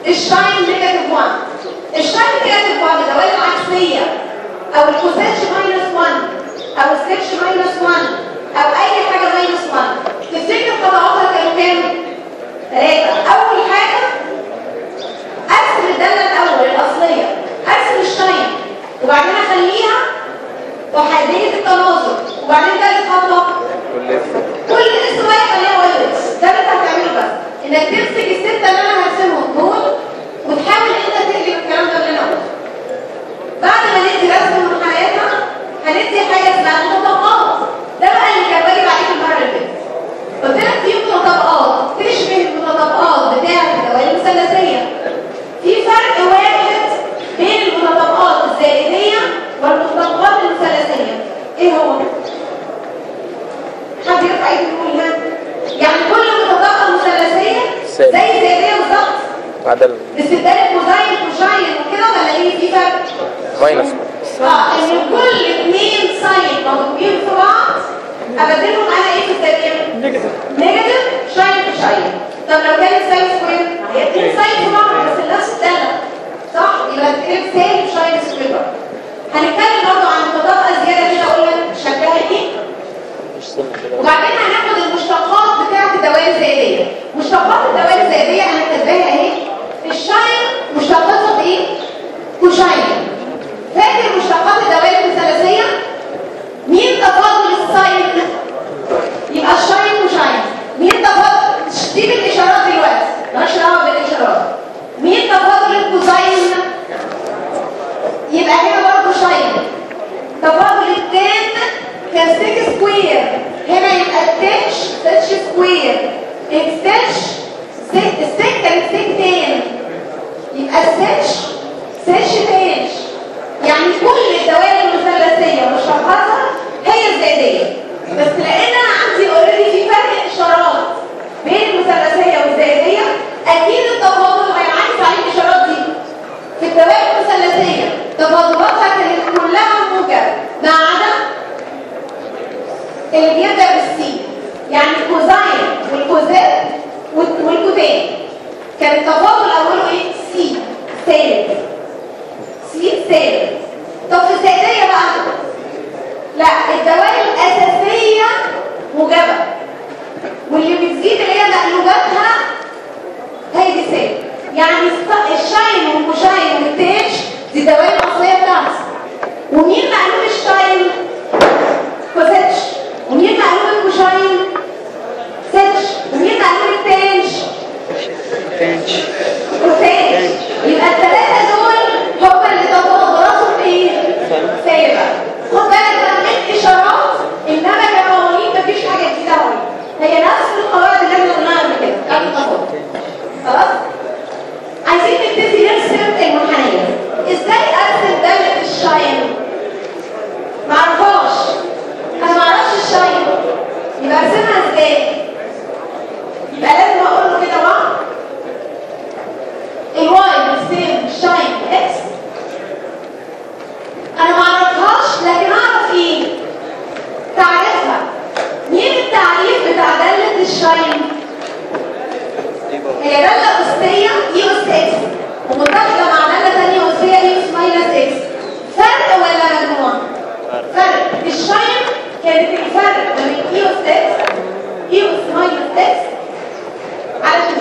الشاين نيجاتيف 1 الشاين نيجاتيف 1 الدوائر العكسيه او الكوسيتش ماينس 1 او السكتش ماينس 1 او اي حاجه ماينس 1 تفتكر خطواتها كانوا كام؟ ثلاثه اول حاجه ارسم الداله الاول الاصليه ارسم الشاين وبعدين اخليها وحديه التناظر وبعدين ثالث خطوه كل اسم واحد خليها وايرلس ده اللي انت هتعمله بس انك تمسك السته اللي انا هرسمهم دول وتحاول ان انت تقلب الكلام ده اللي انا قلته بعد ما ندي رسم من حياتنا هندي حاجه اسمها متطابقات ده بقى اللي كان واجب عليك المره اللي فاتت قلت لك في متطابقات تشبه المتطابقات بتاعه الدوائر المثلثيه في فرق واحد بين المتطابقات الزائديه والمتطابقات المثلثيه ايه هو؟ حد يرفع ايده يقول ها يعني كل متطابقه مثلثيه زي زائديه بالظبط عدل باستبدال الكوزاين كوشاين وكده ولا ايه في فرق؟ ماينس اه ان كل اثنين ساين مضروبين في بعض ابدلهم انا ايه في التركيب؟ نيجاتيف نيجاتيف شاين في شاين طب لو كانت ساين سكوير هي اثنين ساين في بعض بس نفس الداله صح؟ يبقى تكتب سالب شاين سكوير هنتكلم برضه عن متطابقه زياده كده اقول لك شكلها ايه؟ وبعدين هناخد المشتقات بتاعه الدوائر الزائديه مشتقات الدوائر الزائديه انا كاتباها اهي الشاين مشتقاتها بايه كوشاين فاكر مشتقات الدوائر المثلثيه مين تفاضل الساين يبقى الشاين كوشاين مين تفاضل سيب الاشارات دلوقتي مالناش دعوه بالاشارات مين تفاضل الكوزاين يبقى هنا برضه شاين تفاضل التان كالسيك سكوير هنا يبقى التاتش تاتش سكوير التاتش السك كانت سك تان يبقى الساتش ساتش تانش يعني كل الدوائر المثلثيه مشتقاتها هي الزائديه بس لان انا عندي اوريدي في فرق اشارات بين المثلثيه والزائديه اكيد التفاضل هينعكس عليه الاشارات دي في الدوائر المثلثيه تفاضلاتها كانت كلها موجب ما عدا اللي بيبدا بالسي يعني الكوزاين والكوزات وال- والكوتان كان التفاضل اوله ايه سي سالب سي سالب طب في الزائديه بقى لا الدوائر الاساسيه موجبه واللي بتزيد اللي هي مقلوباتها هي دي سالب يعني الس- الشاين والكوشاين والتاتش دي الدوائر الاصليه بتاعتي ومين مقلوب الشاين كوزاتش ومين مقلوب الكوشاين ساتش ومين مقلوب التانش كوتانش يبقى الثلاثه دول هم اللي تفاضلاتهم ايه سالبه خد بالك بقى من اشارات انما كقوانين مفيش حاجه جديده قوي هي نفس القواعد اللي احنا قلناها قبل كده قبل التفاضل خلاص عايزين نبتدي نرسم المنحنيات ازاي ارسم داله الشاين معرفهاش انا معرفش الشاين يبقى ارسمها ازاي يبقى لازم اقول له كده بقى الواي بتساوي الشاين اكس انا معرفهاش لكن اعرف ايه تعريفها مين التعريف بتاع داله الشاين هي دالة أسية اي أس اكس ومتحدة مع دالة تانية أسية اي أس ماينس اكس فرق ولا مجموع؟ فرق الشاين كانت الفرق ما بين اي أس اكس اي أس ماينس اكس على 2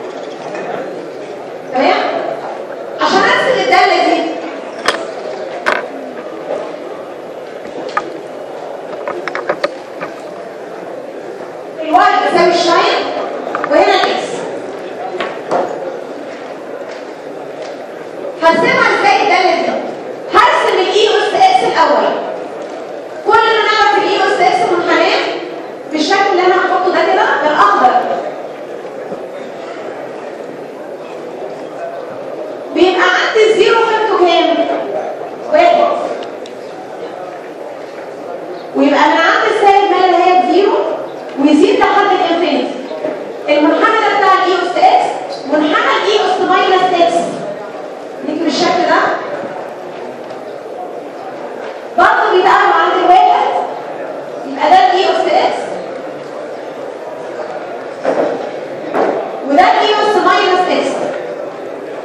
تمام؟ عشان أرسم الدالة دي الواي بتساوي الشاين وهنا اكس هرسمها ازاي الداله دي هرسم الاي اس اكس الاول كل اللي نعرف الاي اس اكس منحناه بالشكل اللي انا هحطه ده كده بالاخضر بيبقى عندي الزيرو قيمته كام؟ واحد ويبقى من عند السالب ما لا هي بزيرو ويزيد لحد الانفينيتي المنحنى ده بتاع الاي اس اكس منحنى الاي اس ماينس اكس نيجي بالشكل ده برضه بيتقابلوا عند الواحد يبقى ده الاي اس اكس وده الاي اس ماينس اكس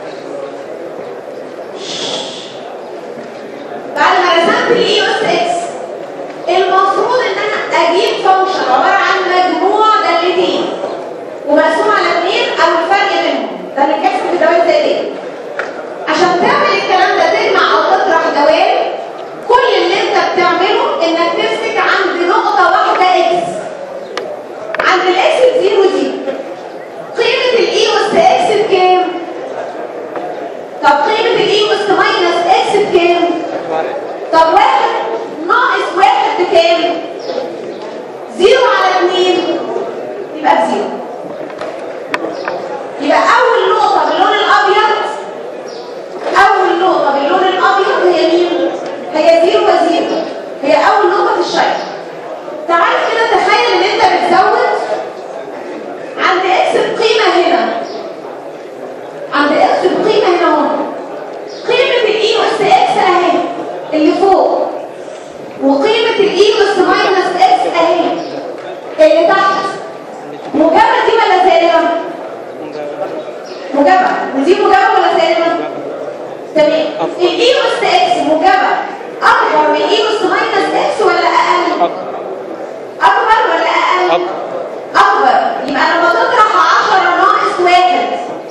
اكس بقيمه هنا عند اكس بقيمه هنا اهو قيمه الاي اس اكس اهي اللي فوق وقيمه الاي اس ماينس اكس اهي اللي تحت موجبه دي ولا سالبه موجبه ودي موجبه ولا سالبه تمام الاي اس اكس موجبه اكبر من اي اس ماينس اكس ولا اقل اكبر ولا اقل أكبر. اكبر يبقى لما تطرح 10 ناقص 1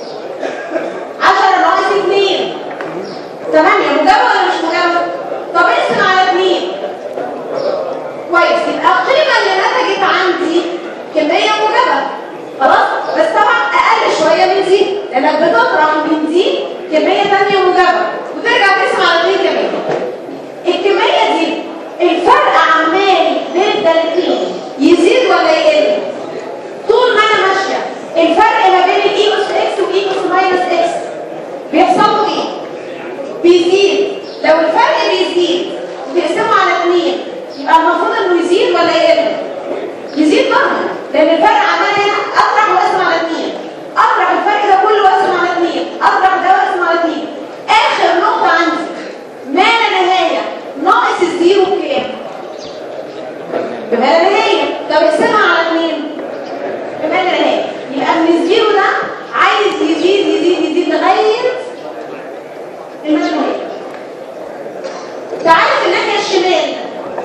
10 ناقص 2 8 موجبه ولا مش موجبه طب اقسم على 2 كويس يبقى القيمه اللي نتجت عندي كميه موجبه خلاص بس طبعا اقل شويه من دي لانك بتطرح من دي كميه ثانيه موجبه وترجع تقسم على 2 كمان الكميه دي الفرق عمال بين الدالتين يزيد ولا يقل طول ما انا ماشيه الفرق ما بين الاي اس اكس والاي اس ماينس اكس بيحصل له ايه بيزيد لو الفرق بيزيد وتقسمه على اثنين يبقى المفروض انه يزيد ولا يقل يزيد طبعا لان الفرق عمال هنا اطرح واقسم على اثنين اطرح الفرق ده كله واقسم على اثنين اطرح ده واقسم على اثنين اخر نقطه عندي ما لا نهايه ناقص الزيرو بكام بما لا نهايه طب اقسمها على اثنين بما لا نهايه يبقى من الزيرو ده عايز يزيد يزيد يزيد لغايه المجموعيه تعالى في الناحيه الشمال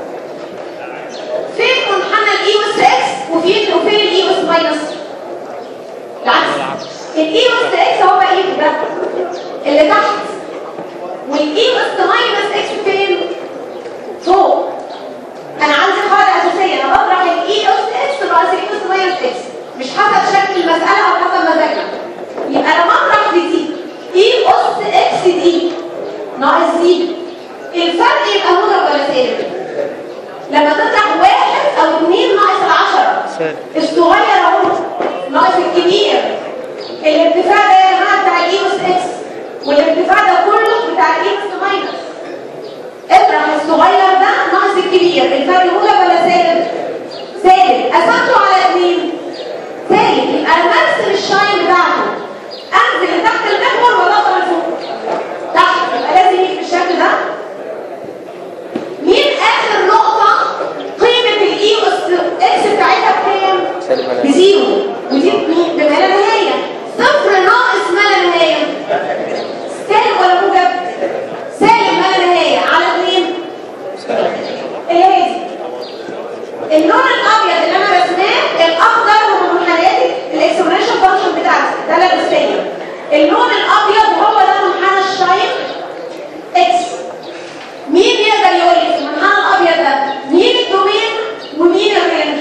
فين منحنى الاي اس اكس وفين وفين الاي اس ماينس العكس الاي اس اكس هو بقى ايه ده اللي تحت والاي اس ماينس اكس فين فوق انا عندي قاعده اساسيه انا بطرح الاي اس اكس ناقص الاي اس ماينس اكس مش حسب شكل المساله او حسب مزاجنا يبقى انا بطرح في دي اي اس اكس دي ناقص دي الفرق يبقى موجب ولا سالب لما تطرح واحد او اثنين ناقص العشرة سالب. الصغير اهو ناقص الكبير الارتفاع ده يا جماعه بتاع الاي اس اكس والارتفاع ده كله بتاع الاي اس ماينس اطرح الصغير ده ناقص الكبير الفرق موجب ولا سالب سالب قسمته على اثنين سالب يبقى انا برسم الشاين بتاعته انزل لتحت المحور ولا اطلع لفوق تحت يبقى لازم يجي بالشكل ده مين اخر نقطه قيمه الاي اس اكس بتاعتها بكام سالب ولا بزيرو ودي بمين بما لا نهايه صفر ناقص ما لا نهايه سالب ولا موجب سالب ما لا نهايه على اثنين اللي هي دي اللون الابيض اللي انا رسماه الاخضر هو منحنيات الاكسبوننشال فانكشن بتاعتي ده الاساسيه اللون الابيض هو ده منحنى الشايف اكس مين يقدر يقول لي في المنحنى الابيض ده مين الدومين ومين الرينج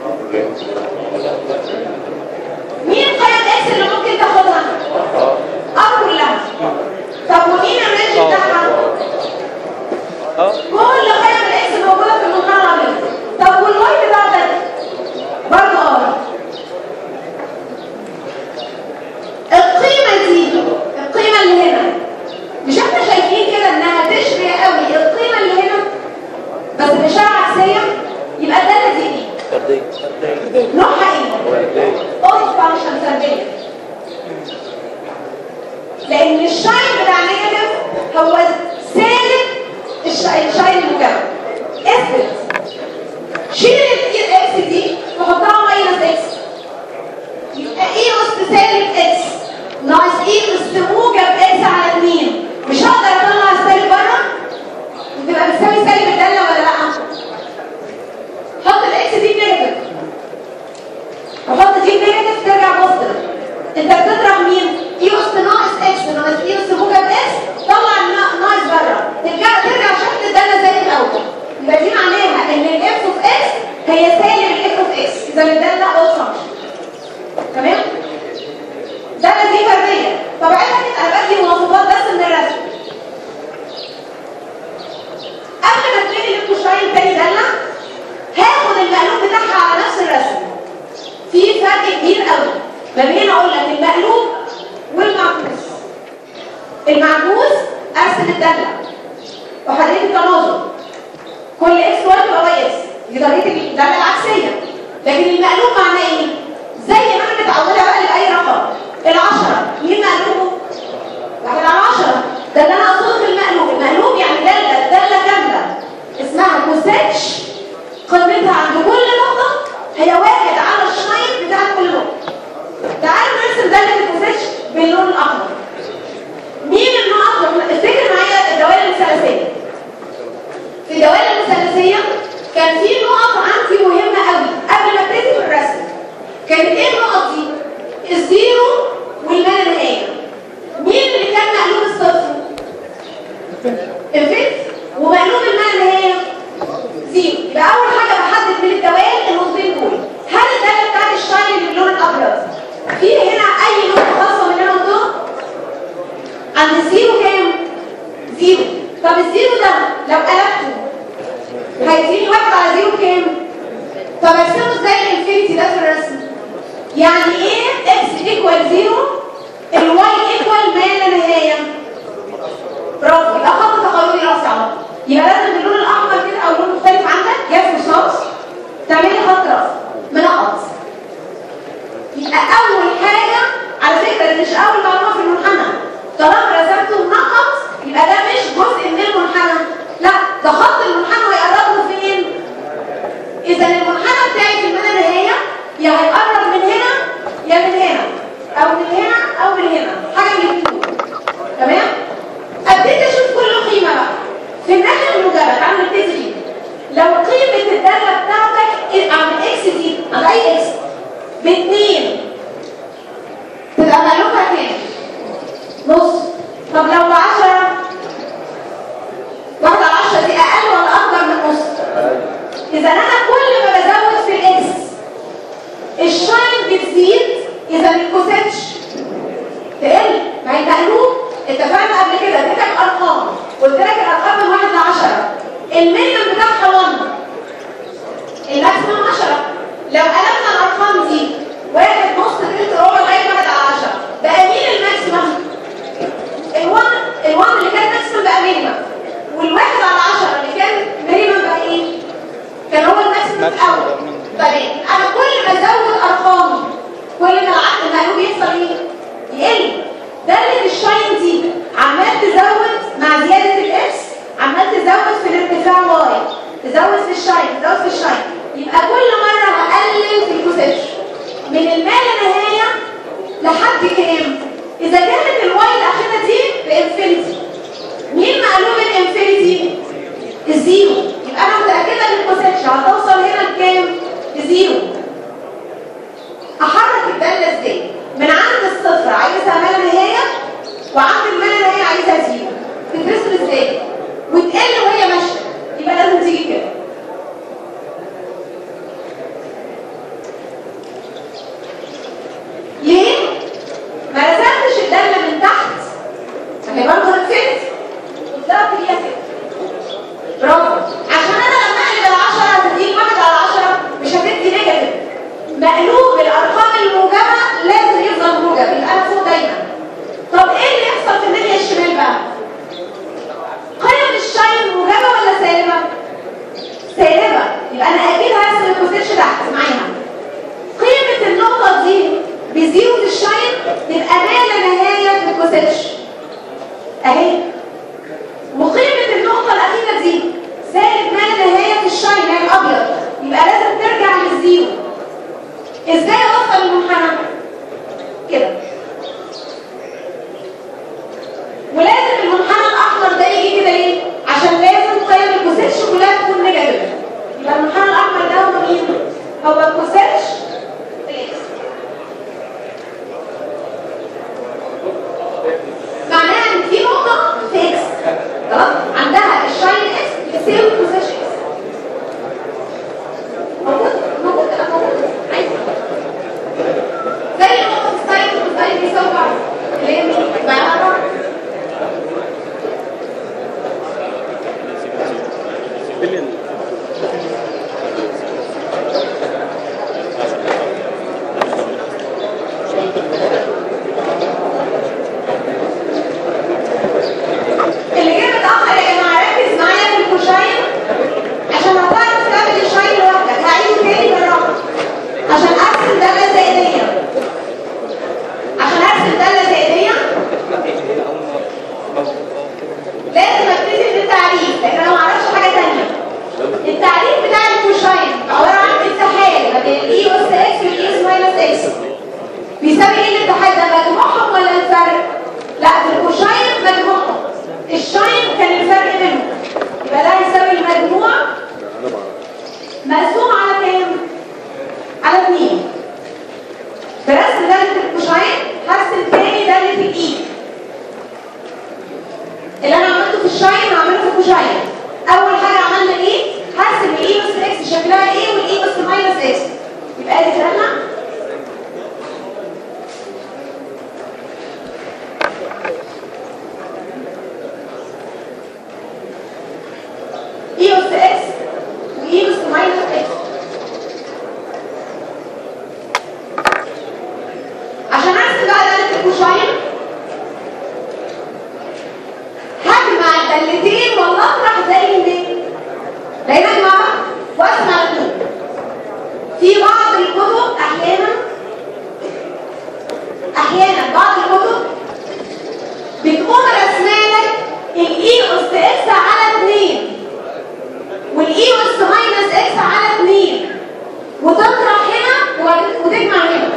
مين قيم اكس اللي ممكن تاخدها اه كلها طب ومين الرينج بتاعها اه كل قيم الاكس موجوده في المنحنى الابيض طب والواي بتاعتك برضه اه القيمه دي القيمه اللي هنا مش احنا شايفين كده انها تشبه قوي القيمه اللي هنا بس باشاره عكسيه يبقى الداله دي ايه فردية نوعها ايه اوت فانكشن سلبيه لان الشاين بتاع نيجاتيف هو سالب الشاين الشاين المجرد اثبت شيل الاكس دي وحطها ماينس اكس يبقى ايه اس سالب اكس ناقص ايه اس موجب اكس على 2 مش هقدر اطلع السالب بره وتبقى بتساوي سالب الداله ولا لا حط الاكس دي نيجاتيف وحط دي نيجاتيف ترجع بوزيتيف انت بتطرح مين اي اس ناقص اكس ناقص اي اس موجب اكس طلع النا- ناقص بره ترجع ترجع شكل الداله زي الاول يبقى دي معناها ان الاف اوف اكس هي سالب الاف اوف اكس اذا الداله اوت فانكشن تمام داله دي فرديه طبيعتها كده انا بدي مواصفات بس من الرسم قبل ما تبتدي الكوشاين تاني داله هاخد المقلوب بتاعها على نفس الرسم في فرق كبير قوي ما بين اقول لك المقلوب والمعكوس المعكوس ارسم الداله وحددت التناظر كل اكس واي يبقى واي اكس دي طريقه الداله العكسيه لكن المقلوب معناه ايه زي ما انا متعوده بقى الاحمر مين النقط افتكر معايا الدوائر المثلثيه في الدوائر المثلثيه كان في نقط عندي مهمه قوي قبل ما ابتدي في الرسم كانت ايه النقط دي الزيرو والما لا نهايه مين اللي كان مقلوب الصفر الفيت ومقلوب الما لا نهايه زيرو يبقى اول حاجه بحدد من الدوائر النقطتين دول هل الداله بتاعت الشاين اللي باللون الابيض في هنا اي نقطه خاصه من النقط دول عند الزيرو كام زيرو طب الزيرو ده لو قلبته هيديني واحد على زيرو كام طب ارسمه ازاي الانفينيتي ده في الرسم يعني ايه اكس ايكوال زيرو الواي ايكوال ما لا نهايه برافو يبقى خط تقاربي راسي على طول. يبقى لازم باللون الاحمر كده او لون مختلف عندك يا رصاص تعملي خط راس منقط يبقى اول حاجه على فكره ده مش اول معلومه في المنحنى طالما رسمته منقط يبقى ده مش جزء من المنحنى لا ده خط المنحنى هيقرب له فين اذا المنحنى بتاعي في المدى نهايه يا هيقرب من هنا يا من هنا او من هنا او من هنا حاجه من الاثنين تمام ابتدي اشوف كل قيمه بقى في الناحيه الموجبه تعالوا نبتدي لو قيمه الداله بتاعتك عند اكس دي عند اي اكس باثنين تبقى مقلوبها كام؟ نص طب لو ب 10 واحدة على 10 دي اقل ولا اكبر من نص؟ اذا انا كل ما بزود في الاكس الشاين بتزيد اذا الكوسيتش تقل ما هي مقلوب اتفقنا قبل كده اديتك ارقام قلت لك الارقام من 1 ل 10 المينيمم بتاعها 1 الماكسيمم 10 لو قلبنا الارقام دي واحد نص تلت ربع لغايه 1 على 10 بقى مين الماكسيمم؟ الوان الوان اللي كان ماكسيمم بقى مينيمم والواحد على 10 اللي كان مينيمم بقى ايه؟ كان هو الماكسيمم الاول طيب انا كل ما ازود ارقامي كل ما العقل المقلوب يحصل ايه؟ يقل دالة الشاين دي عمال تزود مع زيادة الاكس عمال تزود في الارتفاع واي تزود في الشاين تزود في الشاين يبقى كل مرة هقلل في الكوسيتش من الما لا نهاية لحد كام؟ إذا كانت الواي الأخيرة دي بإنفينيتي مين مقلوب الإنفينيتي؟ الزيرو يبقى أنا متأكدة إن الكوسيتش هتوصل هنا لكام؟ لزيرو أحرك الدالة إزاي؟ من عند الصفر عايزها ما لا نهاية وعند الما لا نهاية عايزها زيرو تترسم إزاي؟ وتقل وهي ماشية يبقى لازم تيجي كده ليه؟ ما رسمتش الدالة من تحت هي برضه هتفت وطلعت ليها كده برافو عشان انا لما اقلب العشرة هتديك واحد على عشرة مش هتدي نيجاتيف مقلوب الارقام الموجبة لازم يفضل موجب يبقى انا فوق دايما طب ايه اللي يحصل في الناحية الشمال بقى؟ قيم الشاين موجبة ولا سالبة؟ سالبة يبقى انا اكيد هرسم الكوسيتش تحت معاها قيمة النقطة دي بزيرو في الشاين تبقى ما لا نهاية في الكوسيتش اهي وقيمة النقطة الأخيرة دي زائد ما لا نهاية في الشاين يعني الأبيض يبقى لازم ترجع للزيرو ازاي اوصل المنحنى؟ كده ولازم المنحنى الأحمر ده يجي كده ليه؟ عشان لازم قيم الكوسيتش كلها تكون نيجاتيف يبقى المنحنى الأحمر ده هو مين؟ هو الكوسيتش الإكس معناها ان في نقطة لا في الكوشاين مجموعهم الشاين كان الفرق بينهم يبقى ده يساوي المجموع مقسوم على كام؟ على 2 برسم دالة الكوشاين هرسم تاني دالة الاي اللي انا عملته في الشاين هعمله في الكوشاين اول حاجه عملنا ايه؟ هرسم الاي بس اكس شكلها ايه والاي بس ماينس اكس يبقى ادي كلامنا اي اس اكس واي اس ماينس اكس عشان ارسم بقى دالة الكوشاين هجمع الدالتين والله اطرح زي مين لقينا يا جماعه واسمع الاثنين في بعض الكتب احيانا احيانا بعض الكتب بتقوم رسمالك الاي اس اكس على 2 والاي اس ماينس اكس على 2 وتطرح هنا وبعدين- وتجمع هنا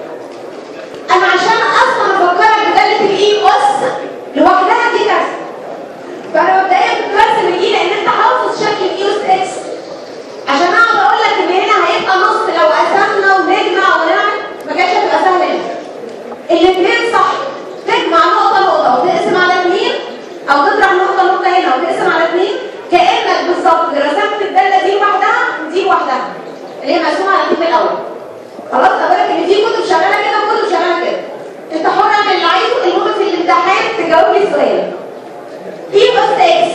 انا عشان اصلا افكرك بداله الاي اس لوحدها دي كارثه فانا مبدئيا كنت برسم الاي لان انت حافظ شكل الاي اس اكس عشان اقعد اقول لك ان هنا هيبقى نص لو قسمنا ونجمع ونعمل ما كانتش هتبقى سهله هنا الاثنين صح تجمع نقطه نقطه وتقسم على اثنين او تطرح نقطه نقطه هنا وتقسم على اثنين كانك بالظبط رسمت الداله دي لوحدها ودي لوحدها اللي هي مقسومه على اثنين الاول خلاص اقول ان في كتب شغاله كده وكتب شغاله كده انت حر اعمل اللي عايزه المهم في الامتحان تجاوب لي السؤال اي بس اكس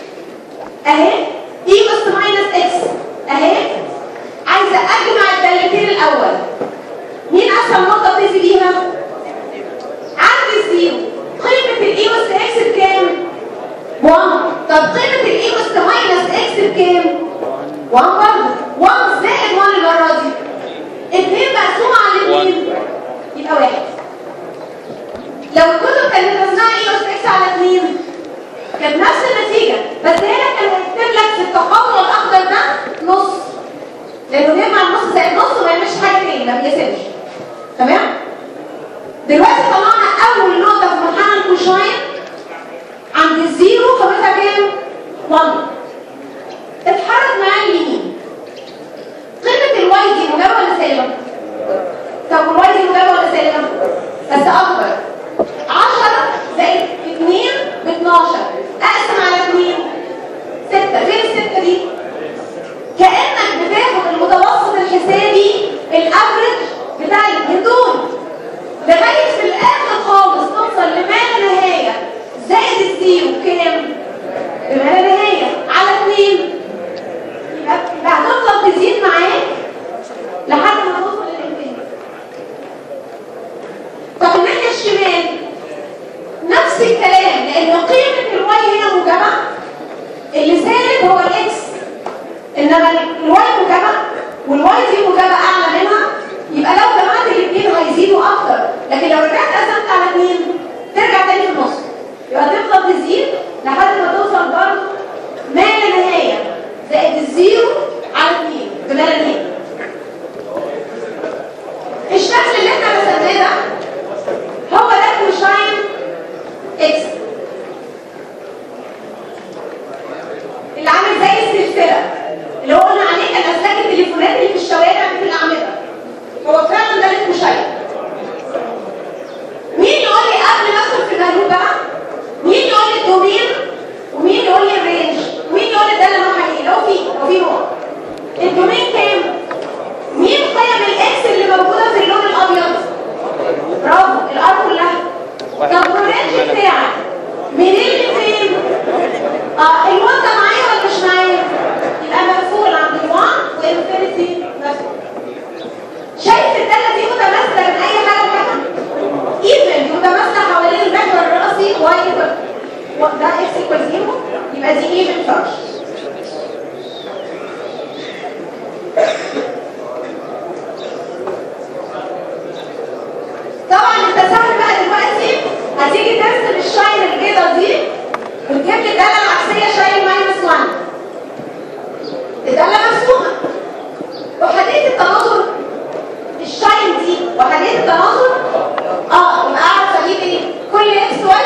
اهي اي بس ماينس اكس اهي عايزه اجمع الدالتين الاول مين اسهل نقطه ابتدي بيها عندي الزيرو قيمه الاي بس اكس بكام 1 طب قيمه الاي بس ماينس اكس بكام 1 برضه 1 زائد 1 المره دي 2 مقسومه على 2 يبقى واحد لو الكتب كانت رسمها اي بس اكس على 2 كانت نفس النتيجة بس هنا كان هيكتب لك في التقاطع الأخضر ده نص لأنه بيجمع النص زائد نص وما يعملش حاجة تاني ما بيقسمش تمام؟ دلوقتي طلعنا أول نقطة في منحنى الكوشاين عند الزيرو قيمتها كام؟ 1 اتحرك معايا اليمين قيمة الواي دي موجبة ولا سالبة؟ طب والواي دي موجبة ولا سالبة؟ بس أكبر 10 زائد 2 ب 12 اقسم على 2 6 فين الستة دي؟ كأنك بتاخد المتوسط الحسابي الافريج بتاع الاثنين دول لغاية في الآخر خالص توصل لما لا نهاية زائد الزيرو كام؟ بما لا نهاية على 2 يبقى يبقى هتفضل تزيد معاك لحد ما توصل للانتهاء طب الناحية الشمال نفس الكلام لان قيمة الواي هنا موجبة اللي سالب هو الاكس انما الواي موجبة والواي دي موجبة اعلى منها يبقى لو جمعت الاثنين هيزيدوا اكتر لكن لو رجعت قسمت على اثنين ترجع تاني في النص يبقى تفضل تزيد لحد ما توصل برضه ما لا نهاية زائد الزيرو على اثنين بما لا نهاية الشكل اللي احنا رسمناه ده هو ده كوشاين اكس اللي عامل زي السلسله اللي هو قلنا عليه كان اسلاك التليفونات اللي في الشوارع في الاعمده هو فعلا ده الكوشاين مين يقول لي قبل ما ادخل في المقلوب بقى مين يقول لي الدومين ومين يقول لي الرينج ومين يقول لي ده اللي نوعها ايه لو في لو في نوع الدومين كام مين قيم الاكس اللي موجوده في اللون الابيض برافو الار كلها طب والرينج بتاعك منين لفين؟ اه الوان ده معايا ولا مش معايا؟ يبقى مقفول عند الوان وانفينيتي مقفول شايف الداله دي متماثله من اي حاجه لحاجه؟ ايفن متماثله حوالين المحور الرئيسي واي ده اكس ايكوال زيرو يبقى دي ايفن فانكشن طبعا انت سهل بقى دلوقتي هتيجي ترسم الشاين البيضه دي وتجيب لي الداله العكسيه شاين ماينس 1 الداله مرسومه وحديه التناظر الشاين دي وحديه التناظر اه يبقى اعرف اجيب ايه كل اكس واي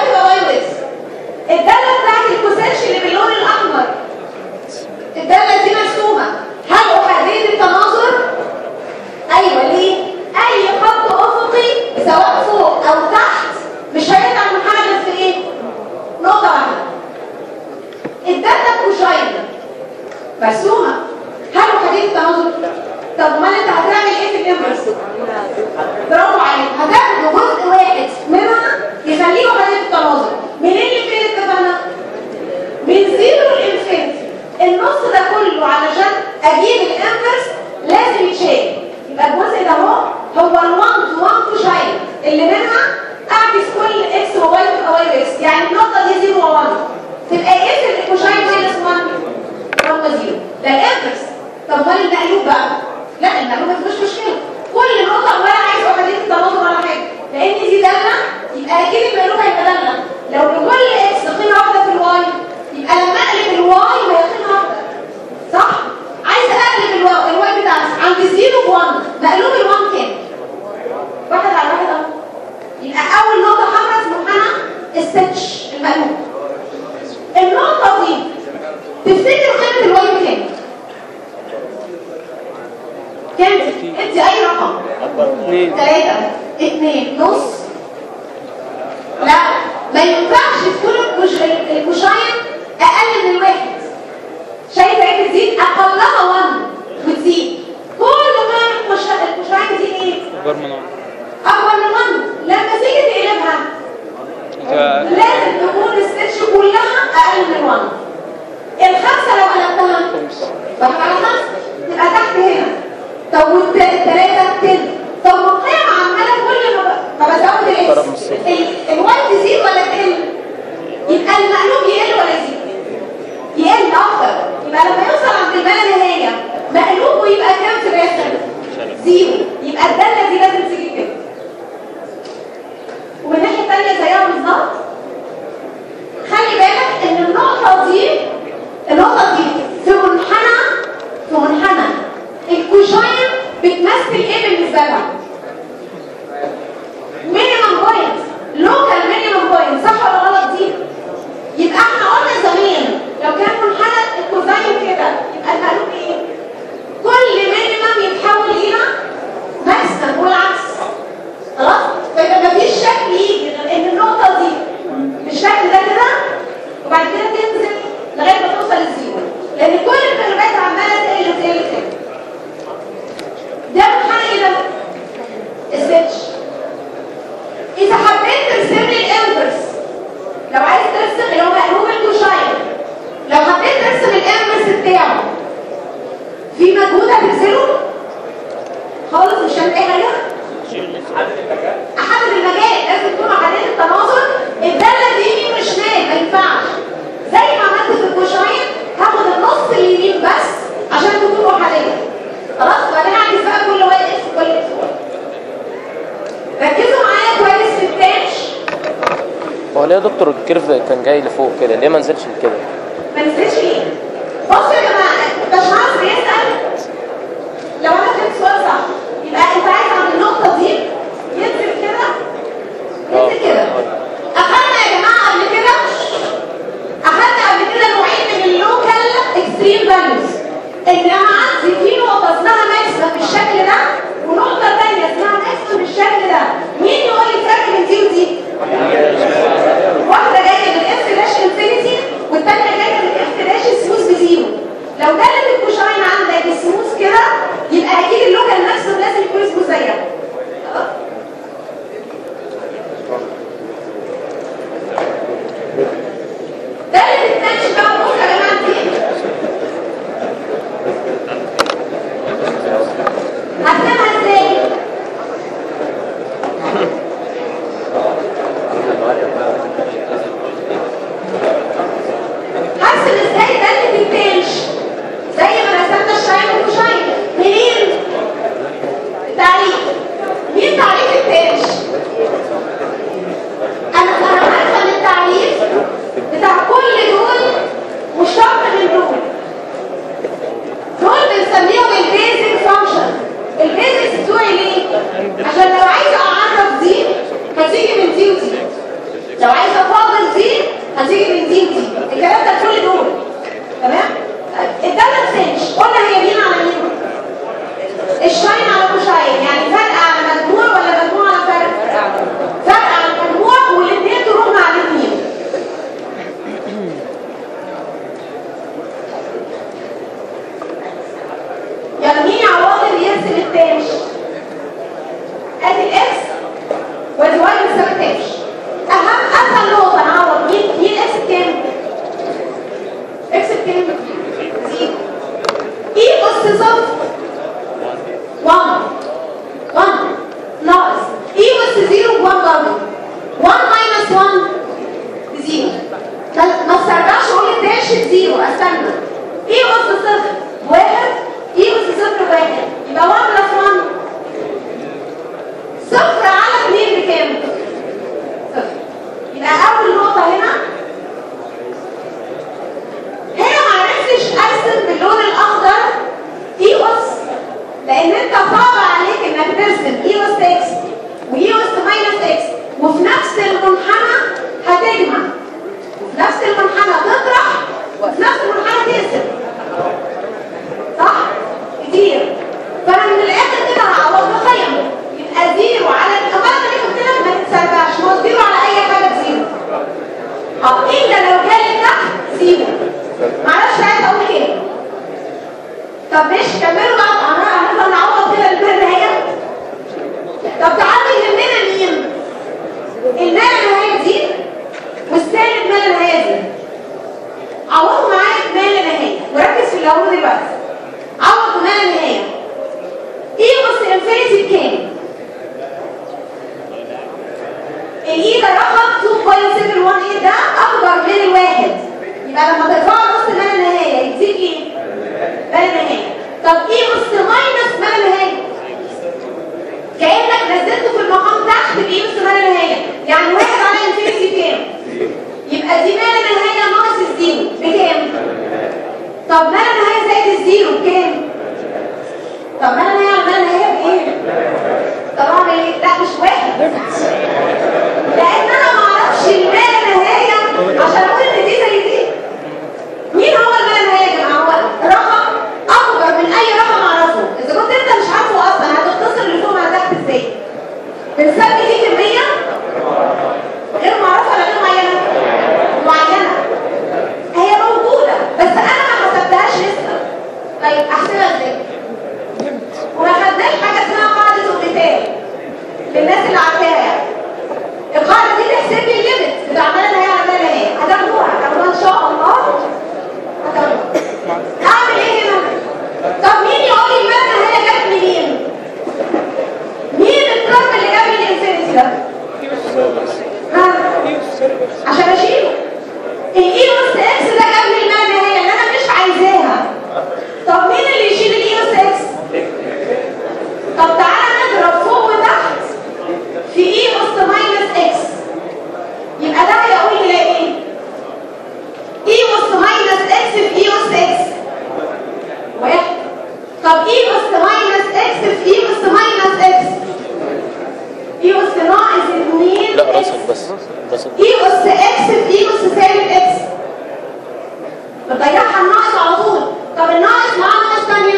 مرسومه هل وحدين التناظر طب امال انت هتعمل ايه في الانفرس برافو عليك هتاخد جزء واحد منها يخليه وحدين التناظر منين اللي فين اتفقنا من زيرو لانفينيتي النص ده كله علشان اجيب الانفرس لازم يتشال يبقى الجزء ده اهو هو ال1 تو 1 تو شاين اللي منها اعكس كل اكس وواي تبقى واي اكس يعني النقطه دي 0 و1 تبقى ايه في الايكوشاين ماينس 1 هو 0 ده الانفرس طب امال المقلوب بقى لا المقلوب ما فيهوش مشكله كل نقطه ولا عايز وحدين التناظر ولا حاجه لان دي داله يبقى اكيد المقلوب هيبقى داله لو لكل اكس قيمه واحده في الواي يبقى لما اقلب الواي هي قيمه واحده صح عايز اقلب الواي الواي بتاعتي عند الزيرو ب 1 مقلوب ال 1 كام واحد على واحد اهو يبقى اول نقطه حمراء اسمها الستش المقلوب النقطه دي تفتكر قيمه الواي كام كام ادي اي رقم اثنين ثلاثة اثنين نص لا ما ينفعش تكون الكوش- الكوشاين اقل من الواحد شايف ايه بتزيد اقلها 1 وتزيد كل ما الكوش- الكوشاين دي ايه اكبر من واحد اكبر من 1 لما تيجي تقلبها انت لازم تكون الستش كلها اقل من 1 الخمسه لو قلبتها خمسة واحد على خمسة تبقى تحت هنا طب والثلاثة تل طب والقيم عمالة كل ما ب- ما بزود الاكس ضرب من الصفر. ال- الواي تزيد ولا تقل؟ يبقى المقلوب يقل ولا يزيد؟ يقل اكتر يبقى لما يوصل عند البلد نهاية مقلوبه يبقى كام في الاخر؟ زيرو يبقى الدالة دي لازم تيجي كده ومن الناحية التانية زيها بالظبط خلي بالك ان النقطة دي النقطة دي في منحنى في منحنى الكوشاين بتمثل ايه بالنسبة لها؟ مينيمم بوينت لوكال مينيمم بوينت صح ولا غلط دي؟ يبقى احنا قلنا زمان لو كان منحنى الكوزاين كده يبقى المقلوب ايه؟ كل مينيمم يتحول الى ماكسيمم والعكس خلاص؟ فيبقى مفيش شكل يجي غير ان النقطة دي بالشكل ده كده وبعد كده تنزل لغاية ما توصل للزيرو لأن كل الكلمات عمالة تقل تقل تقل ده منحنى ايه ده؟ السيتش إذا حبيت ترسم لي الانفرس لو عايز ترسم اللي هو مقلوب الكوشاين لو حبيت ترسم الانفرس بتاعه في مجهود هتبذله خالص مش هتعمل اي حاجه احدد المجال لازم تكون عدد التناظر الداله دي يمين وشمال ما ينفعش زي ما عملت في الكوشاين هاخد النص اليمين بس عشان تكون وحديه خلاص وبعدين اعكس بقى كل واحد اكس وكل اكس واي ركزوا معايا كويس في التانش هو ليه يا دكتور الكيرف كان جاي لفوق كده ليه ما نزلش لكده ما نسيتش ليه بصوا يا جماعه باشمهندس بيسال لو انا فهمت السؤال صح يبقى انت عايز عند النقطه دي ينزل كده ينزل كده اخدنا يا جماعه قبل كده اخدنا قبل كده نوعين من اللوكال اكستريم فاليوز انما عندي في نقطه اسمها ماكسيمم بالشكل ده ونقطه ثانيه اسمها ماكسيمم بالشكل ده مين يقول لي الفرق بين دي ودي واحده جايه من اف داش انفينيتي والثانيه استنى اي اس صفر واحد اي اس صفر واحد يبقى 1 بلس 1 صفر على 2 بكام؟ صفر يبقى اول نقطة هنا هنا ما عرفتش ارسم باللون الاخضر اي اس لان انت صعب عليك انك ترسم اي اس اكس واي اس ماينس اكس وفي نفس المنحنى هتجمع وفي نفس المنحنى تطرح وفي نفس المنحنى تقسم صح؟ كتير فانا من الاخر كده هعوض بقيم يبقى زيرو على الامانه اللي قلت لك ما تتسربعش ما هو زيرو على اي حاجه زيرو اه الا لو جالي تحت زيرو معرفش عايز اقول كده طب ماشي كملوا بقى انا هنفضل نعوض كده للمال النهايه طب تعالوا يهمنا مين المال النهايه دي والسالب مال النهايه دي عوضوا معايا مال النهايه وركز في اللي هقوله دلوقتي عوض مال النهايه ايه بص انفينيتي بكام الاي ده رقم 2.718 ده اكبر من الواحد يبقى لما ترفعه نص مال النهايه يديك ايه مال النهايه طب ايه بص ماينس مال النهايه كانك نزلته في المقام تحت بايه بص مال النهايه يعني واحد على انفينيتي كام يبقى دي مال النهايه ناقص الزيرو بكام طب مال النهايه زائد الزيرو بكام طب مال النهايه على مال النهايه بايه طب اعمل ايه لا مش واحد لان انا ما اعرفش المال النهايه عشان اقول ان دي زي دي مين هو المال النهايه يا جماعه هو رقم اكبر من اي رقم اعرفه اذا كنت انت مش عارفه اصلا هتختصر اللي فوق مع تحت ازاي بنسمي دي كميه غير معروفه ولا غير معينه معينه هي موجوده بس انا ما حسبتهاش لسه طيب احسبها ازاي وما خدناش حاجه اسمها قاعده القتال للناس اللي عارفاها يعني القاعده دي تحسب لي الليمت بتاع مال النهايه على مال النهايه هتاخدوها هتاخدوها ان شاء الله هتاخدوها اعمل ايه هنا طب مين يقول لي مال النهايه جت منين مين الترم اللي جاب لي الانفينيتي ده ها عشان اشيله الاي اس اكس ده جاب لي المال النهايه اللي انا مش عايزاها طب مين اللي يشيل الاي اس اكس طب تعالى نضرب فوق وتحت في اي اس ماينس اكس يبقى ده هيقول لي ايه اي اس ماينس اكس في اي اس اكس واحد طب اي اس ماينس اكس في اي اس ماينس اكس اي اس ناقص 2 لا راسك بس راسك اي اس اكس في اي اس سالب اكس بتضيعها الناقص على طول طب الناقص معاه ناقص ثانيه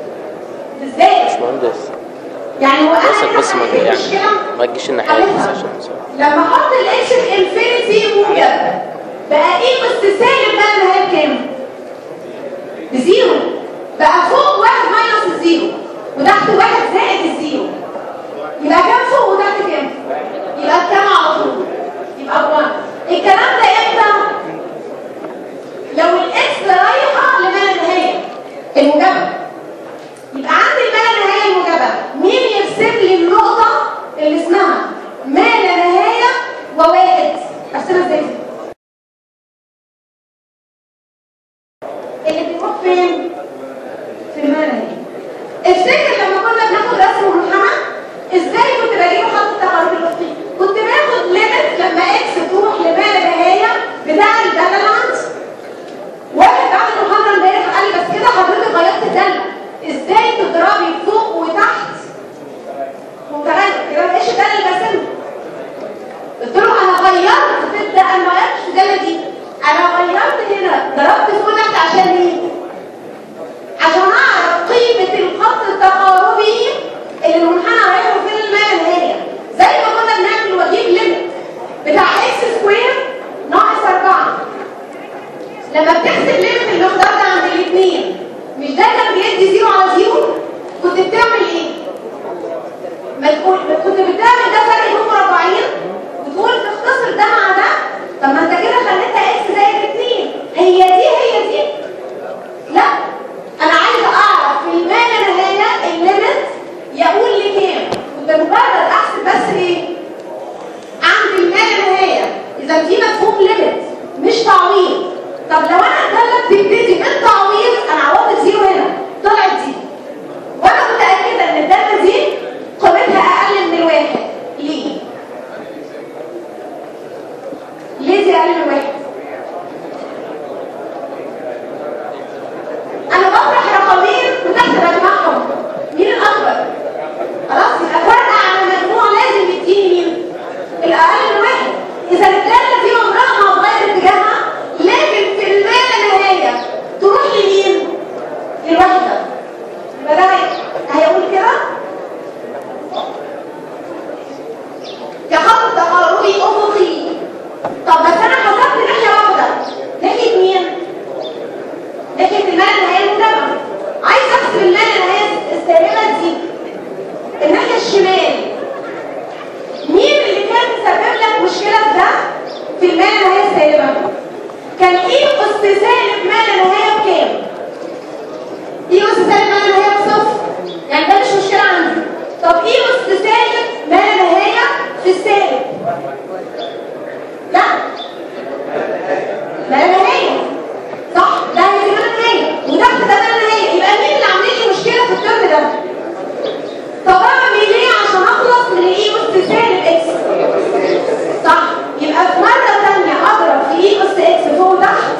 ازاي مش مهندس يعني هو انا راسك كده بس ما حليت يعني المشكلة؟ ما تجيش الناحية دي بس حليتها. عشان نسوي. لما احط الاكس في انفينيتي موجب بقى ايه بس سالب بقى النهايه بكام؟ بزيرو بقى فوق واحد ماينس الزيرو وتحت واحد زائد الزيرو يبقى كام فوق وتحت كام؟ يبقى بكام على طول؟ يبقى بوان الكلام ده امتى؟ لو الاكس رايحه لمال النهايه الموجبه يبقى عندي المال النهايه الموجبه مين يرسم لي النقطه اللي اسمها مال نهايه وواحد ارسمها ازاي دي؟ اللي بيروح فين في المال النهايه افتكر لما كنا بناخد رسم منحنى ازاي كنت بجيبه خط التقارب الافقي كنت باخد ليميت لما اكس تروح لمال نهايه بتاع الداله اللي عندي واحد بعد المحاضره امبارح قال لي بس كده حضرتك غيرت الداله ازاي تضربي فوق وتحت متغير كده ما بقاش الداله اللي برسمها قلت له انا غيرت في الداله انا ما غيرتش في الداله دي انا غيرت هنا ضربت فوق وتحت عشان ايه؟ عشان اعرف قيمه الخط التقاربي اللي المنحنى رايحه فين المال النهايه زي ما كنا بنعمل واجيب ليميت بتاع اكس سكوير ناقص 4 لما بتحسب ليميت المقدار ده عند الاثنين مش ده كان بيدي زيرو على زيرو كنت بتعمل ايه؟ ما تقول ما كنت بتعمل ده فرق بين مربعين وتقول تختصر ده مع ده طب ما انت كده خليتها اكس زائد اثنين هي دي هي دي لا انا عايزه اعرف في المال النهايه الليميت يقول لي كام كنت مجرد احسب بس ايه عند المال النهايه اذا في مفهوم ليميت مش تعويض طب لو انا الداله بتديني في الما لا نهايه السالبه كان ايه اس سالب ما لا نهايه بكام ايه اس سالب ما لا نهايه بصفر يعني ده مش مشكله عندي طب ايه اس سالب ما لا نهايه في السالب لا ما لا نهايه صح ده هيبقى ما لا نهايه وتحت ده ما لا نهايه يبقى مين اللي عاملين لي مشكله في الترم ده طب اعمل ايه عشان اخلص من الاي اس سالب اكس صح يبقى في مره ثانيه اضرب في اي اس اكس فوق وتحت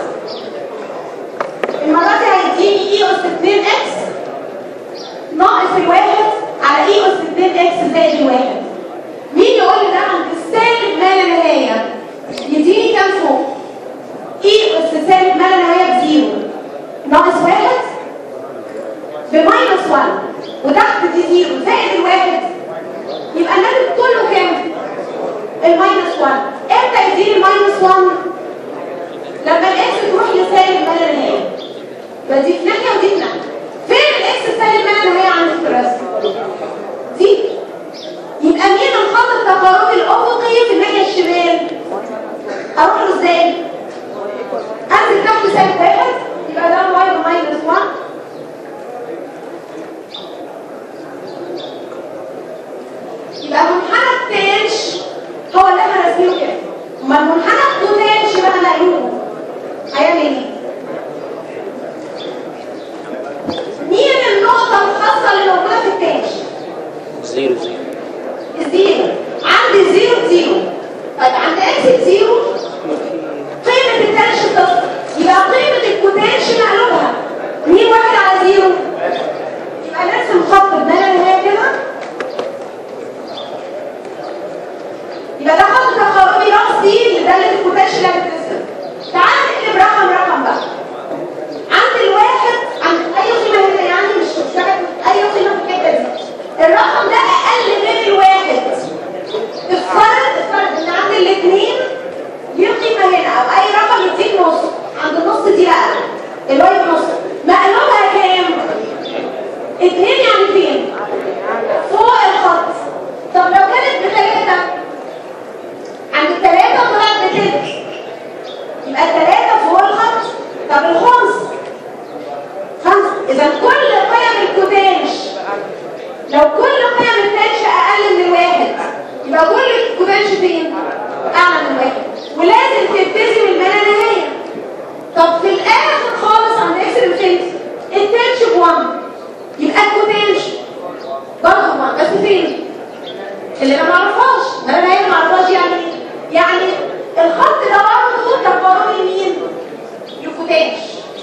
المره دي هيديني اي اس 2 اكس ناقص الواحد على اي اس 2 اكس زائد الواحد مين يقول لي ده عند السالب ما لا نهايه يديني كام فوق اي اس سالب ما لا نهايه بزيرو ناقص واحد بماينس 1 وتحت دي زيرو زائد الواحد يبقى الناتج كله كام؟ الماينس 1 امتى يديني الماينس 1 لما الاكس تروح لسالب ما لا نهايه يبقى دي في ناحيه ودي في ناحيه فين الاكس السالب ما لا نهايه عندي في الرسم دي يبقى مين الخط التقاربي الافقي في الناحيه الشمال اروح له ازاي انزل تحت سالب واحد يبقى ده واي بماينس 1 يبقى منحنى التنش هو اللي احنا راسمينه كده اما المنحنى التوتنش بقى مقلوب هيعمل ايه مين النقطة الخاصة اللي موجودة في التنش زيرو زيرو الزيرو عندي زيرو زيرو طيب عند اكس زيرو قيمة التنش صفر يبقى قيمة الكوتنش مقلوبها مين واحد على زيرو يبقى نرسم خط بما لا نهاية كده يبقى ده خط تقاربي رأسي لدالة الكوتاش اللي هتترسم تعال نكتب رقم رقم بقى عند الواحد عند اي قيمة هنا يعني مش مشترك اي قيمة في الحتة دي الرقم ده اقل من الواحد افترض افترض ان عند الاثنين دي قيمة هنا او اي رقم يديك نص عند النص دي بقى الواي بنص مقلوبها كام؟ اتنين يعني فين؟ فوق الخط طب لو كانت بثلاثة عند الثلاثة طلعت بتلت يبقى الثلاثة فوق الخط طب الخمس خمسة إذا كل قيم الكوتانش لو كل قيم التانش أقل من الواحد يبقى كل الكوتانش فين؟ أعلى من الواحد ولازم تلتزم الملا نهاية طب في الآخر خالص عند إكس الانفينيتي التانش بوان يبقى الكوتانش برضه بوان بس فين؟ اللي انا ما اعرفهاش ما انا هي ما اعرفهاش يعني ايه؟ يعني الخط ده برضه تقاربي مين الكوتاش